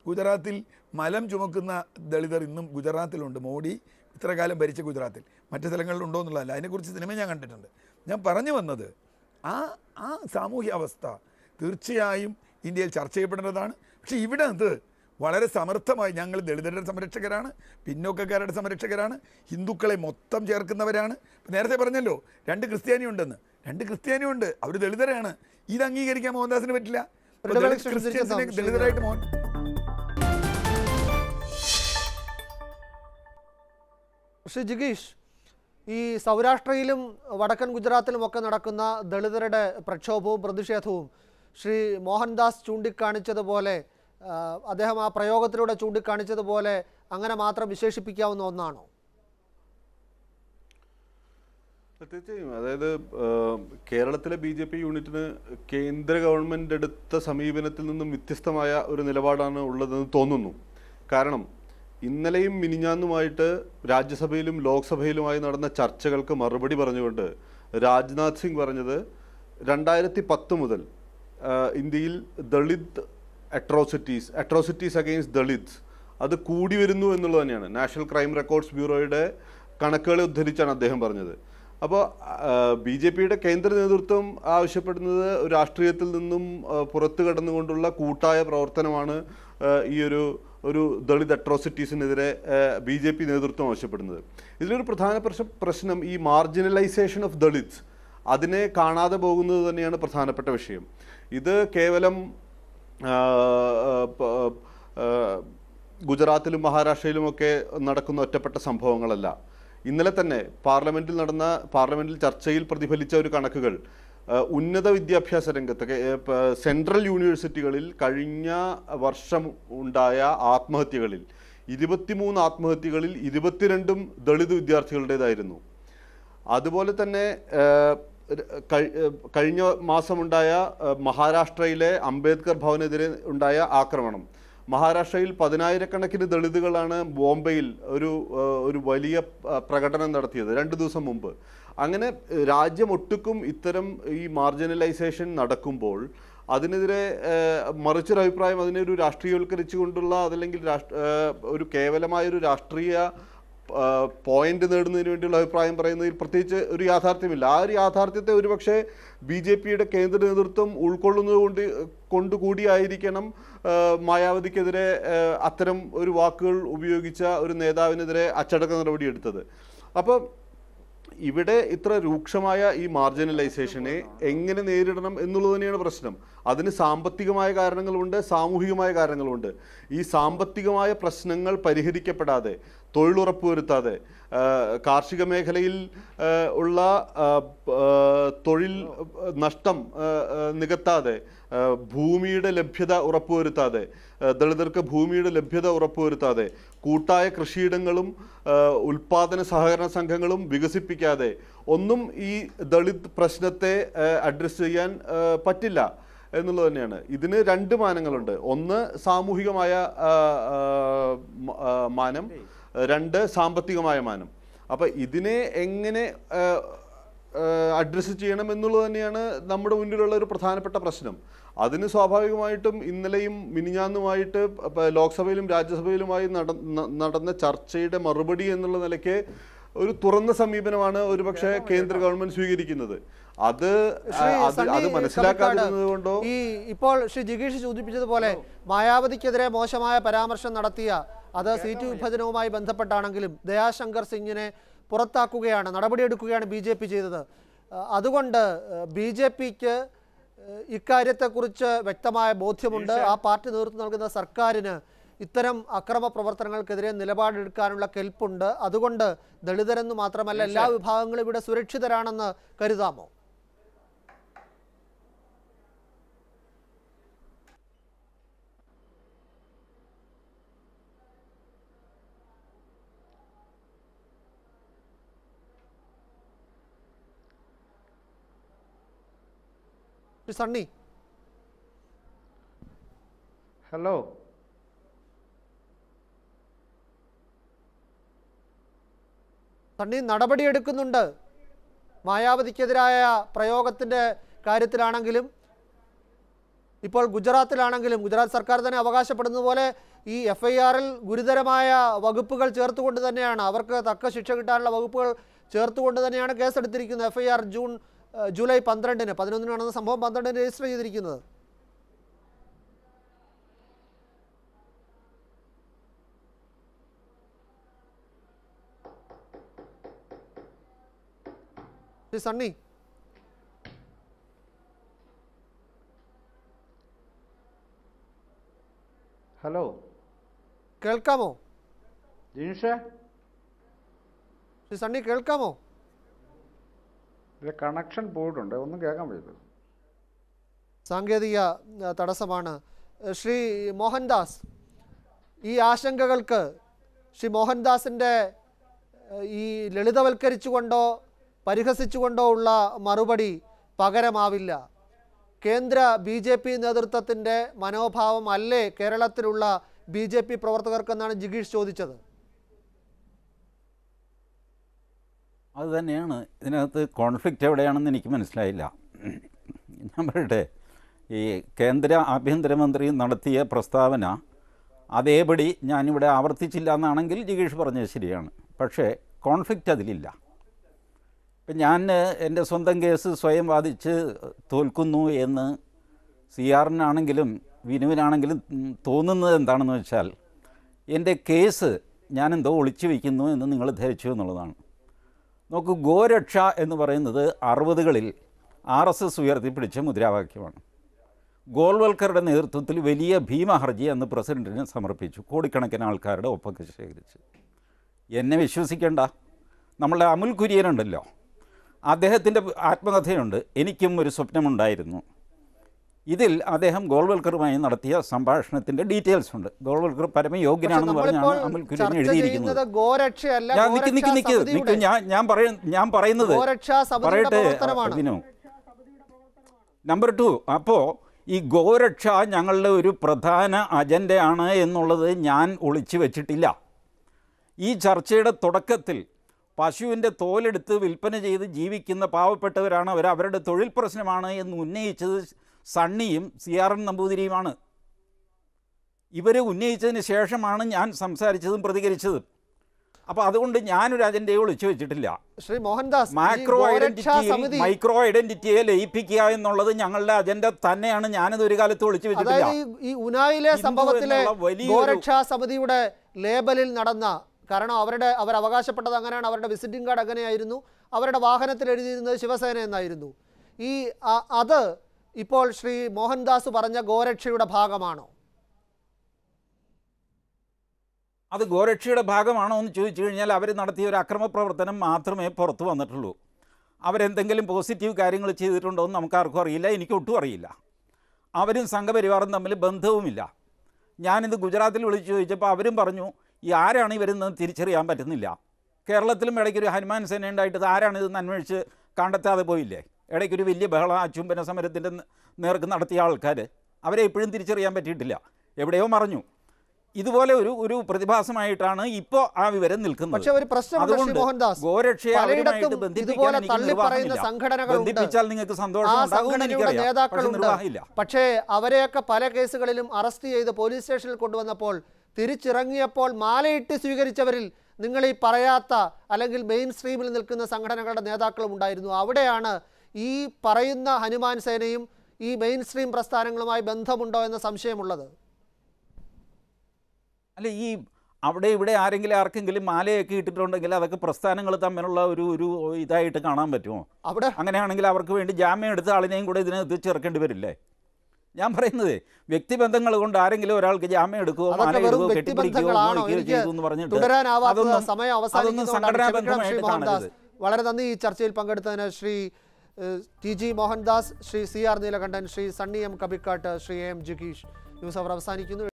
ഗുജറാത്തിൽ മലം ചുമക്കുന്ന ദളിതർ ഇന്നും ഗുജറാത്തിലുണ്ട് മോഡി ഇത്ര കാലം ഭരിച്ച ഗുജറാത്തിൽ മറ്റു സ്ഥലങ്ങളിൽ ഉണ്ടോ എന്നുള്ളതല്ല അതിനെക്കുറിച്ച് സിനിമ ഞാൻ കണ്ടിട്ടുണ്ട് ഞാൻ പറഞ്ഞു വന്നത് ആ ആ സാമൂഹ്യ അവസ്ഥ തീർച്ചയായും ഇന്ത്യയിൽ ചർച്ച ചെയ്യപ്പെടേണ്ടതാണ് പക്ഷേ ഇവിടെ അത് വളരെ സമർത്ഥമായി ഞങ്ങൾ ദളിതരുടെ സംരക്ഷകരാണ് പിന്നോക്കക്കാരുടെ സംരക്ഷകരാണ് ഹിന്ദുക്കളെ മൊത്തം ചേർക്കുന്നവരാണ് നേരത്തെ പറഞ്ഞല്ലോ രണ്ട് ക്രിസ്ത്യാനി ഉണ്ടെന്ന് രണ്ട് ക്രിസ്ത്യാനി ഉണ്ട് അവർ ദളിതരാണ് ഇത് അംഗീകരിക്കാൻ മോഹൻദാസിന് പറ്റില്ല അപ്പോൾ ഇടവേളയ്ക്ക് ദളിത് ശേഷം തിരിച്ചെത്താം. ക്രിസ്ത്യൻസിനെ ദളിതരായിട്ട് മോഹൻ ശ്രീ ജിഗീഷ് ഈ സൗരാഷ്ട്രയിലും വടക്കൻ ഗുജറാത്തിലും ഒക്കെ നടക്കുന്ന ദളിതരുടെ പ്രക്ഷോഭവും പ്രതിഷേധവും ശ്രീ മോഹൻദാസ് ചൂണ്ടിക്കാണിച്ചതുപോലെ ആ, അദ്ദേഹം ആ പ്രയോഗത്തിലൂടെ ചൂണ്ടിക്കാണിച്ചതുപോലെ അങ്ങനെ മാത്രം വിശേഷിപ്പിക്കാവുന്ന ഒന്നാണോ തീർച്ചയായും അതായത് ഏഹ്, കേരളത്തിലെ ബി ജെ പി യൂണിറ്റിന് കേന്ദ്ര ഗവൺമെന്റ് എടുത്ത സമീപനത്തിൽ നിന്നും വ്യത്യസ്തമായ ഒരു നിലപാടാണ് ഉള്ളതെന്ന് തോന്നുന്നു കാരണം ഇന്നലെയും മിനിഞ്ഞാന്നുമായിട്ട് രാജ്യസഭയിലും ലോക്സഭയിലുമായി നടന്ന ചർച്ചകൾക്ക് മറുപടി പറഞ്ഞുകൊണ്ട് രാജ്നാഥ് സിംഗ് പറഞ്ഞത് രണ്ടായിരത്തി പത്ത് മുതൽ ആഹ്, ഇന്ത്യയിൽ Dalit atrocities atrocities against Dalits അത് കൂടി വരുന്നു എന്നുള്ളത് തന്നെയാണ് നാഷണൽ ക്രൈം റെക്കോർഡ്സ് ബ്യൂറോയുടെ കണക്കുകളെ ഉദ്ധരിച്ചാണ് അദ്ദേഹം പറഞ്ഞത് അപ്പോൾ ബി ജെ പിയുടെ കേന്ദ്ര നേതൃത്വം ആവശ്യപ്പെടുന്നത് ഒരു രാഷ്ട്രീയത്തിൽ നിന്നും ആ, പുറത്തു കടന്നുകൊണ്ടുള്ള കൂട്ടായ പ്രവർത്തനമാണ് ആ, ഈ ഒരു ഒരു ദളിത് അട്രോസിറ്റീസിനെതിരെ ബി ജെ പി നേതൃത്വം ആവശ്യപ്പെടുന്നത് ഇതിലൊരു പ്രധാന പ്രശ്നം പ്രശ്നം ഈ മാർജിനലൈസേഷൻ ഓഫ് ദളിത്സ് അതിനെ കാണാതെ പോകുന്നത് തന്നെയാണ് പ്രധാനപ്പെട്ട വിഷയം ഇത് കേവലം ആ, പ- ആ, ഗുജറാത്തിലും മഹാരാഷ്ട്രയിലുമൊക്കെ നടക്കുന്ന ഒറ്റപ്പെട്ട സംഭവങ്ങളല്ല ഇന്നലെ തന്നെ പാർലമെന്റിൽ നടന്ന പാർലമെന്റിൽ ചർച്ചയിൽ പ്രതിഫലിച്ച ഒരു കണക്കുകൾ ആ, ഉന്നത വിദ്യാഭ്യാസ രംഗത്ത് കെ- ഏ, പ- സെൻട്രൽ യൂണിവേഴ്സിറ്റികളിൽ കഴിഞ്ഞ വർഷം ഉണ്ടായ ആത്മഹത്യകളിൽ ഇരുപത്തിമൂന്ന് ആത്മഹത്യകളിൽ ഇരുപത്തിരണ്ടും ദളിത് വിദ്യാർത്ഥികളുടേതായിരുന്നു അതുപോലെ തന്നെ ഏഹ്, ര- കഴി- ഏഹ്, കഴിഞ്ഞ മാസമുണ്ടായ ഏഹ്, മഹാരാഷ്ട്രയിലെ അംബേദ്കർ ഭവനെതിരെ ഉണ്ടായ ആക്രമണം മഹാരാഷ്ട്രയിൽ പതിനായിരക്കണക്കിന് ദളിതുകളാണ് ബോംബെയിൽ ഒരു ഏഹ്, ഒരു വലിയ ഏഹ്, പ്രകടനം നടത്തിയത് രണ്ട് ദിവസം മുമ്പ് അങ്ങനെ ഏഹ്, രാജ്യം ഒട്ടുക്കും ഇത്തരം ഈ മാർജിനലൈസേഷൻ നടക്കുമ്പോൾ അതിനെതിരെ ഏഹ്, മറിച്ചൊരു അഭിപ്രായം അതിനെ ഒരു രാഷ്ട്രീയവൽക്കരിച്ചുകൊണ്ടുള്ള അതല്ലെങ്കിൽ രാഷ്ട്ര ഏഹ്, ഒരു കേവലമായൊരു രാഷ്ട്രീയ പോയിന്റ് നേടുന്നതിന് വേണ്ടിയുള്ള അഭിപ്രായം പറയുന്നതിൽ പ്രത്യേകിച്ച് ഒരു യാഥാർത്ഥ്യമില്ല ആ ഒരു യാഥാർത്ഥ്യത്തെ ഒരുപക്ഷെ ബി ജെ പിയുടെ കേന്ദ്ര നേതൃത്വം ഉൾക്കൊള്ളുന്നത് കൊണ്ട് കൊണ്ടുകൂടിയായിരിക്കണം ആ, മായാവതിക്കെതിരെ ആ, അത്തരം ഒരു വാക്കുകൾ ഉപയോഗിച്ച ഒരു നേതാവിനെതിരെ അച്ചടക്ക നടപടിയെടുത്തത് അപ്പം ഇവിടെ ഇത്ര രൂക്ഷമായ ഈ മാർജിനലൈസേഷനെ എങ്ങനെ നേരിടണം എന്നുള്ളത് തന്നെയാണ് പ്രശ്നം അതിന് സാമ്പത്തികമായ കാരണങ്ങളുണ്ട് സാമൂഹികമായ കാരണങ്ങളുണ്ട് ഈ സാമ്പത്തികമായ പ്രശ്നങ്ങൾ പരിഹരിക്കപ്പെടാതെ തൊഴിലുറപ്പുവരുത്താതെ ആ, കാർഷിക മേഖലയിൽ ആ, ഉള്ള ആ, പ- ആ, തൊഴിൽ ആ, നഷ്ടം ആ, ആ, നികത്താതെ ആ, ഭൂമിയുടെ ലഭ്യത ഉറപ്പുവരുത്താതെ ആ, ദളിതർക്ക് ഭൂമിയുടെ ലഭ്യത ഉറപ്പുവരുത്താതെ കൂട്ടായ കൃഷിയിടങ്ങളും ആ, ഉൽപാദന സഹകരണ സംഘങ്ങളും വികസിപ്പിക്കാതെ ഒന്നും ഈ ദളിത് പ്രശ്നത്തെ അഡ്രസ്സ് ചെയ്യാൻ ആ, പറ്റില്ല എന്നുള്ളത് തന്നെയാണ് ഇതിന് രണ്ട് മാനങ്ങളുണ്ട് ഒന്ന് സാമൂഹികമായ ആ, ആ, മ- ആ, മാനം രണ്ട് സാമ്പത്തികമായ മാനം അപ്പം ഇതിനെ എങ്ങനെ ആ, അഡ്രസ്സ് ചെയ്യണം എന്നുള്ളത് തന്നെയാണ് നമ്മുടെ മുന്നിലുള്ള ഒരു പ്രധാനപ്പെട്ട പ്രശ്നം അതിന് സ്വാഭാവികമായിട്ടും ഇന്നലെയും മിനിഞ്ഞാന്നുമായിട്ട് പ- ലോക്സഭയിലും രാജ്യസഭയിലുമായി നട- ന- നടന്ന ചർച്ചയുടെ മറുപടി എന്നുള്ള നിലയ്ക്ക് ഒരു തുറന്ന സമീപനമാണ് ഒരുപക്ഷെ കേന്ദ്ര ഗവൺമെന്റ് സ്വീകരിക്കുന്നത് അത് ശ്രീ അത് സണ്ണി അത് മനസ്സിലാക്കാതിരുന്നത് കൊണ്ടോ ഈ ഇപ്പോൾ ശ്രീ ജിഗീഷ് സൂചിപ്പിച്ചതുപോലെ മായാവതിക്കെതിരെ മോശമായ പരാമർശം നടത്തിയ അത് സീറ്റ് വിഭജനവുമായി ബന്ധപ്പെട്ടാണെങ്കിലും ദയാശങ്കർ സിംഗിനെ പുറത്താക്കുകയാണ് നടപടിയെടുക്കുകയാണ് ബി ജെ പി ചെയ്തത് ആ, അതുകൊണ്ട് ബി ജെ പിക്ക് ഇക്കാര്യത്തെക്കുറിച്ച് വ്യക്തമായ ബോധ്യമുണ്ട് ആ പാർട്ടി നേതൃത്വം നൽകുന്ന സർക്കാരിന് ഇത്തരം അക്രമ പ്രവർത്തനങ്ങൾക്കെതിരെ നിലപാടെടുക്കാനുള്ള കെൽപ്പുണ്ട് അതുകൊണ്ട് ദളിതരെന്ന് മാത്രമല്ല എല്ലാ വിഭാഗങ്ങളും ഇവിടെ സുരക്ഷിതരാണെന്ന് കരുതാമോ ശ്രീ സണ്ണി ഹലോ സണ്ണി നടപടിയെടുക്കുന്നുണ്ട് മായാവതിക്കെതിരായ പ്രയോഗത്തിൻ്റെ കാര്യത്തിലാണെങ്കിലും ഇപ്പോൾ ഗുജറാത്തിലാണെങ്കിലും ഗുജറാത്ത് സർക്കാർ തന്നെ അവകാശപ്പെടുന്നത് പോലെ ഈ എഫ് ഐ ആറിൽ ഗുരുതരമായ വകുപ്പുകൾ ചേർത്തുകൊണ്ട് തന്നെയാണ് അവർക്ക് തക്ക ശിക്ഷ കിട്ടാനുള്ള വകുപ്പുകൾ ചേർത്തുകൊണ്ട് തന്നെയാണ് കേസെടുത്തിരിക്കുന്നത് എഫ് ഐ ആർ ജൂൺ ഏഹ്, ജൂലൈ പന്ത്രണ്ടിന് പതിനൊന്നിന് നടന്ന സംഭവം പന്ത്രണ്ടിന് രജിസ്റ്റർ ചെയ്തിരിക്കുന്നത് ശ്രീ സണ്ണി ഹലോ കേൾക്കാമോ ജിൻഷേ ശ്രീ സണ്ണി കേൾക്കാമോ ഇത് കണക്ഷൻ പോയിട്ടുണ്ട് ഒന്നും കേൾക്കാൻ പറ്റില്ല സാങ്കേതിക ആ, തടസ്സമാണ് ഏ, ശ്രീ മോഹൻദാസ് ഈ ആശങ്കകൾക്ക് ശ്രീ മോഹൻദാസിൻ്റെ ഏ, ഈ ലളിതവൽക്കരിച്ചുകൊണ്ടോ പരിഹസിച്ചുകൊണ്ടോ ഉള്ള മറുപടി പകരമാവില്ല കേന്ദ്ര ബി ജെ പി നേതൃത്വത്തിൻ്റെ മനോഭാവം അല്ലേ കേരളത്തിലുള്ള ബി ജെ പി പ്രവർത്തകർക്കെന്നാണ് ജിഗീഷ് ചോദിച്ചത് അത് തന്നെയാണ് ഇതിനകത്ത് കോൺഫ്ലിക്റ്റ് എവിടെയാണെന്ന് എനിക്ക് മനസ്സിലായില്ല ഞാൻ പറയട്ടെ ഈ കേന്ദ്ര ആഭ്യന്തരമന്ത്രി നടത്തിയ പ്രസ്താവന അതേപടി ഞാനിവിടെ ആവർത്തിച്ചില്ല എന്നാണെങ്കിൽ ജിഗീഷ് പറഞ്ഞത് ശരിയാണ് പക്ഷേ കോൺഫ്ലിക്റ്റ് അതിലില്ല ഇപ്പം ഞാൻ എൻ്റെ സ്വന്തം കേസ് സ്വയം വാദിച്ച് തോൽക്കുന്നു എന്ന് സി ആറിനാണെങ്കിലും വിനുവിനാണെങ്കിലും ഉം, തോന്നുന്നത് എന്താണെന്ന് വെച്ചാൽ എൻ്റെ കേസ് ഞാനെന്തോ ഒളിച്ചു വയ്ക്കുന്നു എന്ന് നിങ്ങൾ ധരിച്ചു എന്നുള്ളതാണ് നോക്കൂ ഗോരക്ഷ എന്ന് പറയുന്നത് അറുപതുകളിൽ ആർ എസ് എസ് ഉയർത്തിപ്പിടിച്ച മുദ്രാവാക്യമാണ് ഗോൾവൽക്കറുടെ നേതൃത്വത്തിൽ വലിയ ഭീമഹർജി അന്ന് പ്രസിഡന്റിന് സമർപ്പിച്ചു കോടിക്കണക്കിന് ആൾക്കാരുടെ ഒപ്പൊക്കെ ശേഖരിച്ച് എന്നെ വിശ്വസിക്കേണ്ട നമ്മളുടെ അമുൽ കുര്യനുണ്ടല്ലോ അദ്ദേഹത്തിൻ്റെ ആത്മകഥയുണ്ട് എനിക്കും ഒരു സ്വപ്നമുണ്ടായിരുന്നു ഇതിൽ അദ്ദേഹം ഗോൾവൽക്കറുമായി നടത്തിയ സംഭാഷണത്തിൻ്റെ ഡീറ്റെയിൽസ് ഉണ്ട് ഗോൾവൽക്കർ പക്ഷെ പരമയോഗ്യനാണെന്ന് നമ്മളിപ്പോൾ പറഞ്ഞാണ് അമുൽ കുര്യൻ ചർച്ച എഴുതിയിരിക്കുന്നത് ചെയ്യുന്നത് ഗോരക്ഷയല്ല ഞാൻ നിക്ക് നിക്ക് ഗോരക്ഷാ നിക്ക് നിക്ക് സമിതിയുടെ- ഞാൻ ഞാൻ പറയ ഞാൻ പറയുന്നത് ഗോരക്ഷാ സമിതിയുടെ പറയട്ടെ പ്രവർത്തനമാണ്. വിനു നമ്പർ ടു അപ്പോൾ ഈ ഗോരക്ഷ ഞങ്ങളുടെ ഒരു പ്രധാന അജണ്ടയാണ് എന്നുള്ളത് ഞാൻ ഒളിച്ചു വെച്ചിട്ടില്ല ഈ ചർച്ചയുടെ തുടക്കത്തിൽ പശുവിൻ്റെ തോലെടുത്ത് വിൽപ്പന ചെയ്ത് ജീവിക്കുന്ന പാവപ്പെട്ടവരാണ് അവർ അവരുടെ തൊഴിൽ പ്രശ്നമാണ് എന്ന് ഉന്നയിച്ചത് സണ്ണിയും സി ആർ എൻ നമ്പൂതിരിയുമാണ് ഇവർ ഉന്നയിച്ചതിന് ശേഷമാണ് ഞാൻ സംസാരിച്ചതും പ്രതികരിച്ചതും അപ്പോൾ അതുകൊണ്ട് ഞാനൊരു അജണ്ടയെ ഒളിച്ചു വെച്ചിട്ടില്ല ശ്രീ മോഹൻദാസ് ഈ മാക്രോ ഗോരക്ഷാ ഐഡന്റിറ്റിയിൽ സമിതി മൈക്രോ ഐഡന്റിറ്റിയെ ലയിപ്പിക്കുക എന്നുള്ളത് ഞങ്ങളുടെ അജണ്ട തന്നെയാണ് ഞാനത് ഒരു കാലത്ത് ഒളിച്ചു വെച്ചിട്ടില്ല അതായത് ഈ- ഈ ഉനായിലെ ഹിന്ദു സംഭവത്തിലെ എന്നുള്ള വലിയൊരു- ഗോരക്ഷാ സമിതിയുടെ ലേബലിൽ നടന്ന കാരണം അവരുടെ അവർ അവകാശപ്പെട്ടത് അങ്ങനെയാണ് അവരുടെ വിസിറ്റിംഗ് കാർഡ് അങ്ങനെയായിരുന്നു അവരുടെ വാഹനത്തിൽ എഴുതിയിരുന്നത് ശിവസേന എന്നായിരുന്നു ഈ അ- അത് ഇപ്പോൾ ശ്രീ മോഹൻദാസ് പറഞ്ഞ ഗോരക്ഷയുടെ ഭാഗമാണോ അത് ഗോരക്ഷയുടെ ഭാഗമാണോ എന്ന് ചോദിച്ചു കഴിഞ്ഞാൽ അവർ നടത്തിയ ഒരു അക്രമ പ്രവർത്തനം മാത്രമേ പുറത്തു വന്നിട്ടുള്ളൂ അവരെന്തെങ്കിലും പോസിറ്റീവ് കാര്യങ്ങൾ ചെയ്തിട്ടുണ്ടോ എന്ന് നമുക്ക് ആർക്കും അറിയില്ല എനിക്ക് ഒട്ടും അറിയില്ല അവരും സംഘപരിവാറും തമ്മിൽ ബന്ധവുമില്ല ഞാനിത് ഗുജറാത്തിൽ വിളിച്ചു ചോദിച്ചപ്പോൾ അവരും പറഞ്ഞു ഈ ആരാണ് ഇവരെന്ന് തിരിച്ചറിയാൻ പറ്റുന്നില്ല കേരളത്തിലും ഇടയ്ക്കൊരു ഹനുമാൻ സേന ഉണ്ടായിട്ട് ഇത് ആരാണ് ഇതെന്ന് അന്വേഷിച്ച് കണ്ടെത്താതെ പോയില്ലേ ഇടയ്ക്കൊരു വലിയ ബഹള അച്ചുംബന സമരത്തിൻ്റെ നേർക്ക് നടത്തിയ ആൾക്കാർ അവരെ ഇപ്പോഴും തിരിച്ചറിയാൻ പറ്റിയിട്ടില്ല എവിടെയോ മറഞ്ഞു ഇതുപോലെ ഒരു ഒരു പ്രതിഭാസമായിട്ടാണ് ഇപ്പോൾ ആ വിവരം നിൽക്കുന്നത് പക്ഷേ ഒരു പ്രശ്നമുണ്ട് ശ്രീ അതുകൊണ്ട് മോഹൻദാസ്. ഗോരക്ഷയെ പലയിടത്തും അവരുമായിട്ട് ബന്ധിപ്പിക്കാൻ ഇതുപോലെ എനിക്ക് തള്ളിപ്പറയുന്ന നിർവാഹമില്ല. സംഘടനകളുണ്ട്. ബന്ധിപ്പിച്ചാൽ നിങ്ങൾക്ക് ആ സന്തോഷം ഉണ്ടാകുമെന്ന് സംഘടനയുടെ എനിക്കറിയാം പക്ഷെ നേതാക്കളുണ്ട് നിർവാഹമില്ല പക്ഷേ അവരെയൊക്കെ പല കേസുകളിലും അറസ്റ്റ് ചെയ്ത് പോലീസ് സ്റ്റേഷനിൽ കൊണ്ടുവന്നപ്പോൾ തിരിച്ചിറങ്ങിയപ്പോൾ മാലയിട്ട് സ്വീകരിച്ചവരിൽ നിങ്ങൾ ഈ പറയാത്ത അല്ലെങ്കിൽ മെയിൻ സ്ട്രീമിൽ നിൽക്കുന്ന സംഘടനകളുടെ നേതാക്കളും ഉണ്ടായിരുന്നു അവിടെയാണ് ഈ പറയുന്ന ഹനുമാൻ സേനയും ഈ മെയിൻ സ്ട്രീം പ്രസ്ഥാനങ്ങളുമായി ബന്ധമുണ്ടോ എന്ന സംശയമുള്ളത് അല്ല ഈ അവിടെ ഇവിടെ ആരെങ്കിലും ആർക്കെങ്കിലും മാലയൊക്കെ ഇട്ടിട്ടുണ്ടെങ്കിൽ അതൊക്കെ പ്രസ്ഥാനങ്ങൾ തമ്മിലുള്ള ഒരു ഒരു ഇതായിട്ട് കാണാൻ പറ്റുമോ അവിടെ അങ്ങനെയാണെങ്കിൽ അവർക്ക് വേണ്ടി ജാമ്യം എടുത്ത ആളിനെയും കൂടെ ഇതിനകത്ത് ചേർക്കേണ്ടി വരില്ലേ ഞാൻ പറയുന്നത് വ്യക്തിബന്ധങ്ങൾ കൊണ്ട് ആരെങ്കിലും ഒരാൾക്ക് ജാമ്യം എടുക്കുകയോ മാല അതൊക്കെ വെറും ഇടുകയോ കെട്ടിപ്പിടിക്കുകയോ വ്യക്തിബന്ധങ്ങളാണോ ഒക്കുകയോ എനിക്ക് ചെയ്തു എന്ന് പറഞ്ഞിട്ട് തുടരാനാവാത്ത അതൊന്നും- സമയം അതൊന്നും അവസാനിക്കുന്നതുകൊണ്ടാണ് സംഘടനാ ക്ഷമിക്കണം ശ്രീ ബന്ധമായിട്ട് മോഹൻദാസ് കാണരുത് വളരെ നന്ദി ഈ ചർച്ചയിൽ പങ്കെടുത്തതിന് ശ്രീ ഏഹ്, T G Mohandas Shri C R Neelakantan Shri Sunny M Kabikkad Shri M ജിഗീഷ് ന്യൂസ് അവർ അവസാനിക്കുന്നു